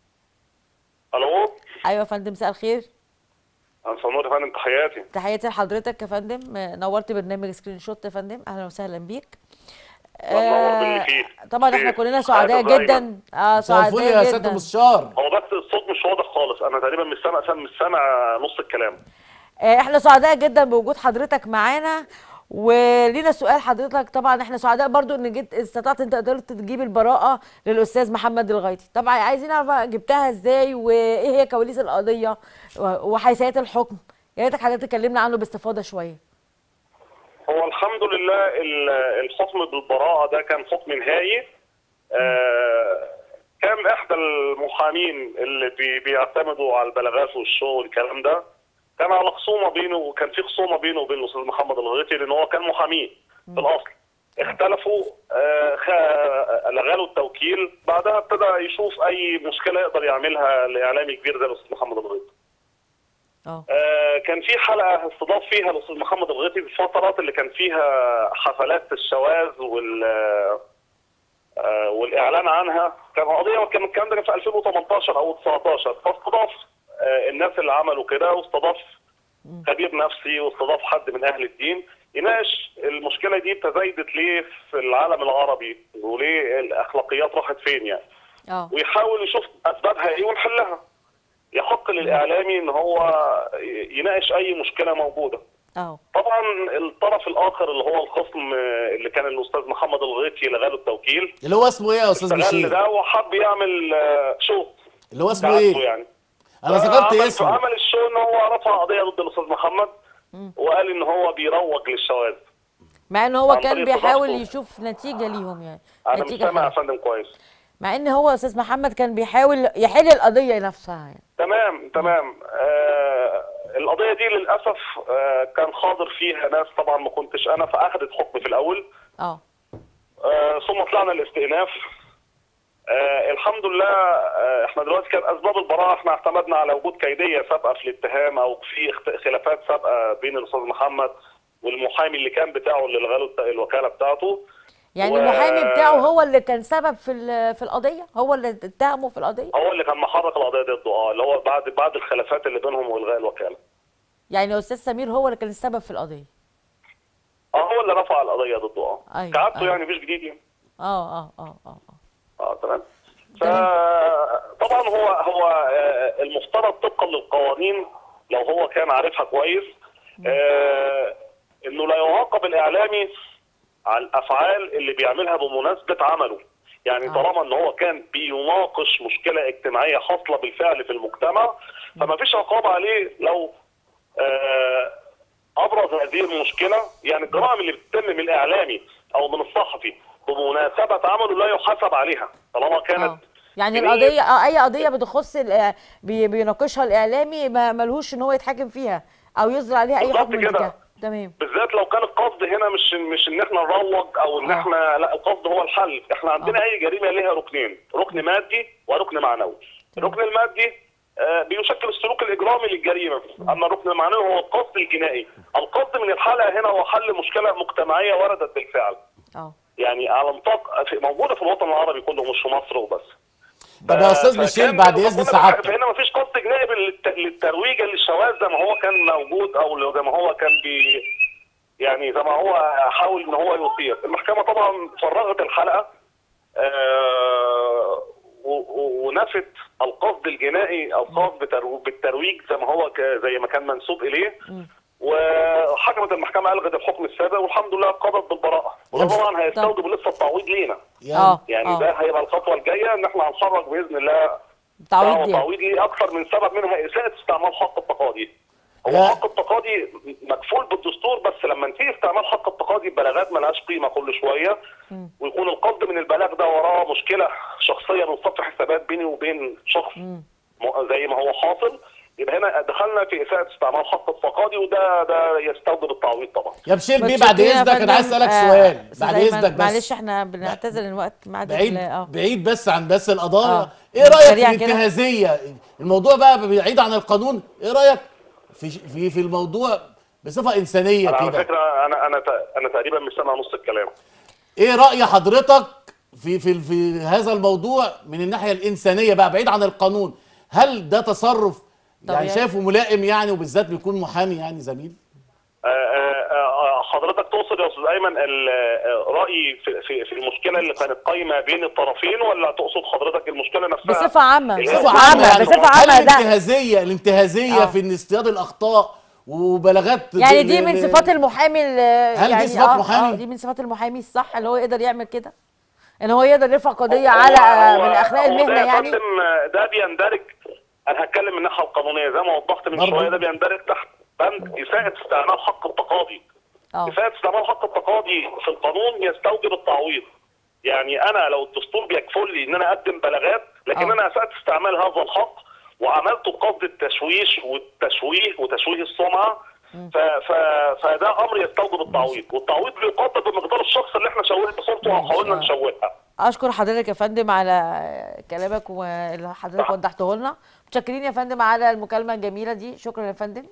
[SPEAKER 3] الو
[SPEAKER 1] ايوه يا فندم مساء الخير
[SPEAKER 3] انسى نور يا فندم تحياتي
[SPEAKER 1] تحياتي لحضرتك يا فندم نورت برنامج سكرين شوت يا فندم اهلا وسهلا بيك
[SPEAKER 3] الله باللي
[SPEAKER 1] آه،
[SPEAKER 3] فيه.
[SPEAKER 1] طبعا احنا
[SPEAKER 3] خير.
[SPEAKER 1] كلنا سعداء
[SPEAKER 3] حياته دايما.
[SPEAKER 1] جدا اه
[SPEAKER 2] مساء الفل
[SPEAKER 1] سعداء
[SPEAKER 2] يا سياده
[SPEAKER 1] جدا
[SPEAKER 2] المستشار
[SPEAKER 3] هو بس الصوت مش واضح خالص انا تقريبا مش سامع مش سامع نص الكلام
[SPEAKER 1] آه، احنا سعداء جدا بوجود حضرتك معانا ولينا سؤال حضرتك طبعا احنا سعداء برضو ان جيت استطعت انت قدرت تجيب البراءة للاستاذ محمد الغيطي طبعا عايزين نعرف بقى جبتها ازاي وايه هي كواليس القضية و- وحيثيات الحكم يا ريتك حضرتك تكلمنا عنه باستفاضة شوية
[SPEAKER 3] هو الحمد لله ال- الحكم بالبراءة ده كان حكم نهائي آه، كان احدى المحامين اللي بي- بيعتمدوا على البلاغات والشو والكلام ده كان على خصومه بينه وكان في خصومه بينه وبين الاستاذ محمد الغيطي لان هو كان محاميه في الاصل اختلفوا آه، خ- لغى له التوكيل بعدها ابتدى يشوف اي مشكله يقدر يعملها لاعلامي كبير زي الاستاذ محمد الغيطي
[SPEAKER 1] اه
[SPEAKER 3] آه، كان في حلقه استضاف فيها الاستاذ محمد الغيطي في الفترات اللي كان فيها حفلات الشواذ وال آه، والاعلان عنها كان قضيه كان الكلام ده كان في 2018 او 19 فاستضاف آه، الناس اللي عملوا كده واستضاف خبير نفسي واستضاف حد من اهل الدين يناقش المشكله دي تزايدت ليه في العالم العربي وليه الاخلاقيات راحت فين يعني
[SPEAKER 1] اه
[SPEAKER 3] ويحاول يشوف اسبابها ايه ونحلها يحق للاعلامي ان هو يناقش اي مشكله موجوده
[SPEAKER 1] اه
[SPEAKER 3] طبعا الطرف الاخر اللي هو الخصم اللي كان الاستاذ محمد الغيطي لغى له التوكيل
[SPEAKER 2] اللي هو اسمه ايه يا استاذ
[SPEAKER 3] استغل
[SPEAKER 2] بشير
[SPEAKER 3] ده وحب يعمل آه، شو
[SPEAKER 2] اللي هو اسمه
[SPEAKER 3] تعبته
[SPEAKER 2] ايه
[SPEAKER 3] يعني
[SPEAKER 2] انا ذكرت
[SPEAKER 3] عمل-
[SPEAKER 2] اسمه
[SPEAKER 3] عمل الشو ان هو رفع قضيه ضد الاستاذ محمد وقال ان هو بيروج للشواذ
[SPEAKER 1] مع ان هو
[SPEAKER 3] عن
[SPEAKER 1] كان
[SPEAKER 3] طريق
[SPEAKER 1] بيحاول
[SPEAKER 3] تدخل.
[SPEAKER 1] يشوف نتيجة ليهم يعني
[SPEAKER 3] انا مش
[SPEAKER 1] نتيجة
[SPEAKER 3] سامع يا
[SPEAKER 1] حلوة.
[SPEAKER 3] فندم كويس
[SPEAKER 1] مع ان هو استاذ محمد كان بيحاول يحل القضية نفسها يعني
[SPEAKER 3] تمام تمام آه القضيه دي للاسف آه كان حاضر فيها ناس طبعا ما كنتش انا فاخذت حكم في الاول
[SPEAKER 1] اه
[SPEAKER 3] آه ثم طلعنا الاستئناف آه الحمد لله آه احنا دلوقتي كان اسباب البراءه احنا اعتمدنا على وجود كيديه سابقه في الاتهام او في اخت- خلافات سابقه بين الاستاذ محمد والمحامي اللي كان بتاعه اللي لغى له الت- الوكاله بتاعته
[SPEAKER 1] يعني
[SPEAKER 3] و-
[SPEAKER 1] المحامي بتاعه هو اللي كان سبب في ال- في القضيه هو اللي اتهمه في القضيه
[SPEAKER 3] هو اللي كان محرك القضيه ضده اه اللي هو بعد بعد الخلافات اللي بينهم والغاء الوكاله
[SPEAKER 1] يعني استاذ سمير هو اللي كان السبب في القضيه
[SPEAKER 3] اه هو اللي رفع القضيه ضده اه
[SPEAKER 1] أيوة،
[SPEAKER 3] كعادته
[SPEAKER 1] أيوة.
[SPEAKER 3] يعني مش جديد يعني
[SPEAKER 1] اه اه اه اه اه
[SPEAKER 3] اه تمام
[SPEAKER 1] تمام.
[SPEAKER 3] طبعا هو هو آه، المفترض طبقا للقوانين لو هو كان عارفها كويس آه، انه لا يعاقب الاعلامي على الافعال اللي بيعملها بمناسبه عمله يعني
[SPEAKER 1] آه.
[SPEAKER 3] طالما ان هو كان بيناقش مشكله اجتماعيه حاصله بالفعل في المجتمع فما فيش عقاب عليه لو آه، ابرز هذه المشكله يعني الجرائم اللي بتتم من الاعلامي او من الصحفي بمناسبه عمله لا يحاسب عليها طالما كانت
[SPEAKER 1] اه يعني
[SPEAKER 3] بنية-
[SPEAKER 1] القضيه اه اي قضيه بتخص الإع- بي- بيناقشها الاعلامي ما ملهوش ان هو يتحاكم فيها او يصدر عليها اي
[SPEAKER 3] بالظبط
[SPEAKER 1] حكم
[SPEAKER 3] كده.
[SPEAKER 1] انتهاء تمام
[SPEAKER 3] بالذات لو كان القصد هنا مش مش ان احنا نروج او ان
[SPEAKER 1] آه.
[SPEAKER 3] احنا لا القصد هو الحل احنا عندنا اي جريمه ليها ركنين ركن مادي وركن معنوي الركن المادي
[SPEAKER 4] آه، بيشكل السلوك الاجرامي للجريمه اما الركن المعنوي هو القصد الجنائي القصد من الحلقه هنا هو حل مشكله مجتمعيه وردت بالفعل
[SPEAKER 1] اه
[SPEAKER 4] يعني على نطاق في- موجوده في الوطن العربي كله مش في مصر وبس
[SPEAKER 2] طب يا استاذ
[SPEAKER 4] فكان
[SPEAKER 2] ميشيل بعد اذن
[SPEAKER 4] فهنا-
[SPEAKER 2] سعادتك
[SPEAKER 4] فهنا مفيش قصد جنائي للت- للترويج للشواذ زي ما هو كان موجود او زي ما هو كان بي يعني زي ما هو حاول ان هو يثير المحكمه طبعا فرغت الحلقه آه و- و- ونفت القصد الجنائي الخاص بترو- بالترويج زي ما هو ك- زي ما كان منسوب اليه وحكمت المحكمه الغت الحكم السابق والحمد لله قضت بالبراءه وده طبعا هيستوجب لسه التعويض لينا
[SPEAKER 1] اه
[SPEAKER 4] يعني
[SPEAKER 1] آه.
[SPEAKER 4] ده هيبقى الخطوه الجايه ان احنا هنخرج باذن الله
[SPEAKER 1] تعويض
[SPEAKER 4] دعوة
[SPEAKER 1] دي
[SPEAKER 4] تعويض ليه اكثر من سبب منها اساءه استعمال حق التقاضي هو
[SPEAKER 2] يا-
[SPEAKER 4] حق التقاضي مكفول بالدستور بس لما نتيجه استعمال حق التقاضي ببلاغات ملهاش قيمه كل شويه ويكون القصد من البلاغ ده وراه مشكله شخصيه من صف حسابات بيني وبين شخص م- زي ما هو حاصل يبقى هنا دخلنا في اساءه استعمال حق التقاضي وده ده يستوجب التعويض طبعا
[SPEAKER 2] يا مشيل بيه
[SPEAKER 1] متشكرين
[SPEAKER 2] بعد
[SPEAKER 1] يا
[SPEAKER 2] اذنك انا عايز
[SPEAKER 1] فندم.
[SPEAKER 2] اسالك
[SPEAKER 1] آه،
[SPEAKER 2] سؤال
[SPEAKER 1] أستاذ
[SPEAKER 2] بعد
[SPEAKER 1] أيمن،
[SPEAKER 2] اذنك بس
[SPEAKER 1] معلش احنا بنعتذر الوقت ميعاد
[SPEAKER 2] بعيد
[SPEAKER 1] ال- اه
[SPEAKER 2] بعيد بس عن بس القضايا
[SPEAKER 1] آه.
[SPEAKER 2] ايه رايك
[SPEAKER 1] سريع
[SPEAKER 2] في
[SPEAKER 1] كده.
[SPEAKER 2] الانتهازيه الموضوع بقى بعيد عن القانون ايه رايك في في في الموضوع بصفه انسانيه
[SPEAKER 4] انا على
[SPEAKER 2] كده
[SPEAKER 4] فكره انا انا ت- انا تقريبا مش سامع نص الكلام
[SPEAKER 2] ايه راي حضرتك في في في هذا الموضوع من الناحيه الانسانيه بقى بعيد عن القانون هل ده تصرف يعني
[SPEAKER 1] طبيعي.
[SPEAKER 2] شايفه ملائم يعني وبالذات بيكون محامي يعني زميل
[SPEAKER 4] آه، آه، آه، حضرتك تقصد يا استاذ ايمن ال- آه، رايي في في في المشكله اللي كانت قايمه بين الطرفين ولا تقصد حضرتك المشكله نفسها
[SPEAKER 1] بصفة عامة
[SPEAKER 4] اللي هي
[SPEAKER 1] بصفة
[SPEAKER 4] الفرق
[SPEAKER 1] عامة
[SPEAKER 4] يعني
[SPEAKER 1] بصفة
[SPEAKER 2] هل
[SPEAKER 1] عامة ده
[SPEAKER 2] الانتهازيه الانتهازيه
[SPEAKER 1] آه.
[SPEAKER 2] في ان اصطياد الاخطاء وبلاغات
[SPEAKER 1] يعني
[SPEAKER 2] ل-
[SPEAKER 1] دي من
[SPEAKER 2] ل-
[SPEAKER 1] صفات المحامي ال-
[SPEAKER 2] هل دي
[SPEAKER 1] يعني
[SPEAKER 2] صفات
[SPEAKER 1] آه،
[SPEAKER 2] محامي؟
[SPEAKER 1] آه دي من صفات المحامي الصح اللي هو يقدر يعمل كده ان هو يقدر يرفع قضيه
[SPEAKER 4] هو-
[SPEAKER 1] على آه،
[SPEAKER 4] هو-
[SPEAKER 1] من اخلاق
[SPEAKER 4] هو ده
[SPEAKER 1] المهنه
[SPEAKER 4] يا
[SPEAKER 1] يعني
[SPEAKER 4] فندم، آه، ده بيندرج انا هتكلم من الناحيه القانونيه زي ما وضحت من
[SPEAKER 2] برضه.
[SPEAKER 4] شويه ده بيندرج تحت بند اساءه استعمال حق التقاضي
[SPEAKER 1] اه
[SPEAKER 4] اساءه استعمال حق التقاضي في القانون يستوجب التعويض يعني انا لو الدستور بيكفل لي ان انا اقدم بلاغات لكن
[SPEAKER 1] آه.
[SPEAKER 4] انا اسات استعمال هذا الحق وعملت بقصد التشويش والتشويه وتشويه السمعه ف ف فده امر يستوجب التعويض والتعويض بيقدر بمقدار الشخص اللي احنا شوهنا صورته او حاولنا نشوهها
[SPEAKER 1] اشكر حضرتك يا فندم على كلامك واللي حضرتك وضحته لنا متشكرين يا فندم على المكالمه الجميله دي شكرا يا فندم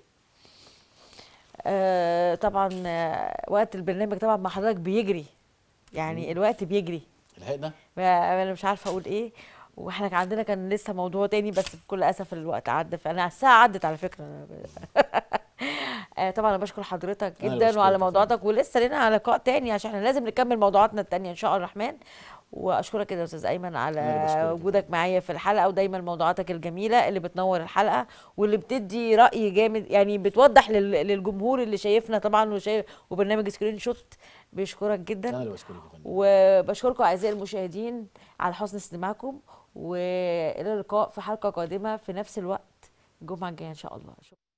[SPEAKER 1] آه طبعا آه، وقت البرنامج طبعا مع حضرتك بيجري يعني الوقت بيجري
[SPEAKER 2] الحقنا
[SPEAKER 1] ما- انا مش عارفه اقول ايه واحنا كان عندنا كان لسه موضوع تاني بس بكل اسف الوقت عدى فانا الساعه عدت على فكره آه، طبعا انا بشكر حضرتك
[SPEAKER 2] أنا
[SPEAKER 1] جدا
[SPEAKER 2] بشكرك
[SPEAKER 1] وعلى
[SPEAKER 2] يا
[SPEAKER 1] موضوعاتك ولسه لنا لقاء تاني عشان احنا لازم نكمل موضوعاتنا التانية ان شاء الله الرحمن واشكرك كده يا استاذ ايمن
[SPEAKER 2] أنا
[SPEAKER 1] على
[SPEAKER 2] بشكرك.
[SPEAKER 1] وجودك معايا في الحلقه ودايما موضوعاتك الجميله اللي بتنور الحلقه واللي بتدي راي جامد يعني بتوضح لل- للجمهور اللي شايفنا طبعا وشايف وبرنامج سكرين شوت بيشكرك جدا
[SPEAKER 2] انا اللي بشكرك يا فندم
[SPEAKER 1] وبشكركم اعزائي المشاهدين على حسن استماعكم والى اللقاء في حلقه قادمه في نفس الوقت الجمعه الجايه ان شاء الله شكرا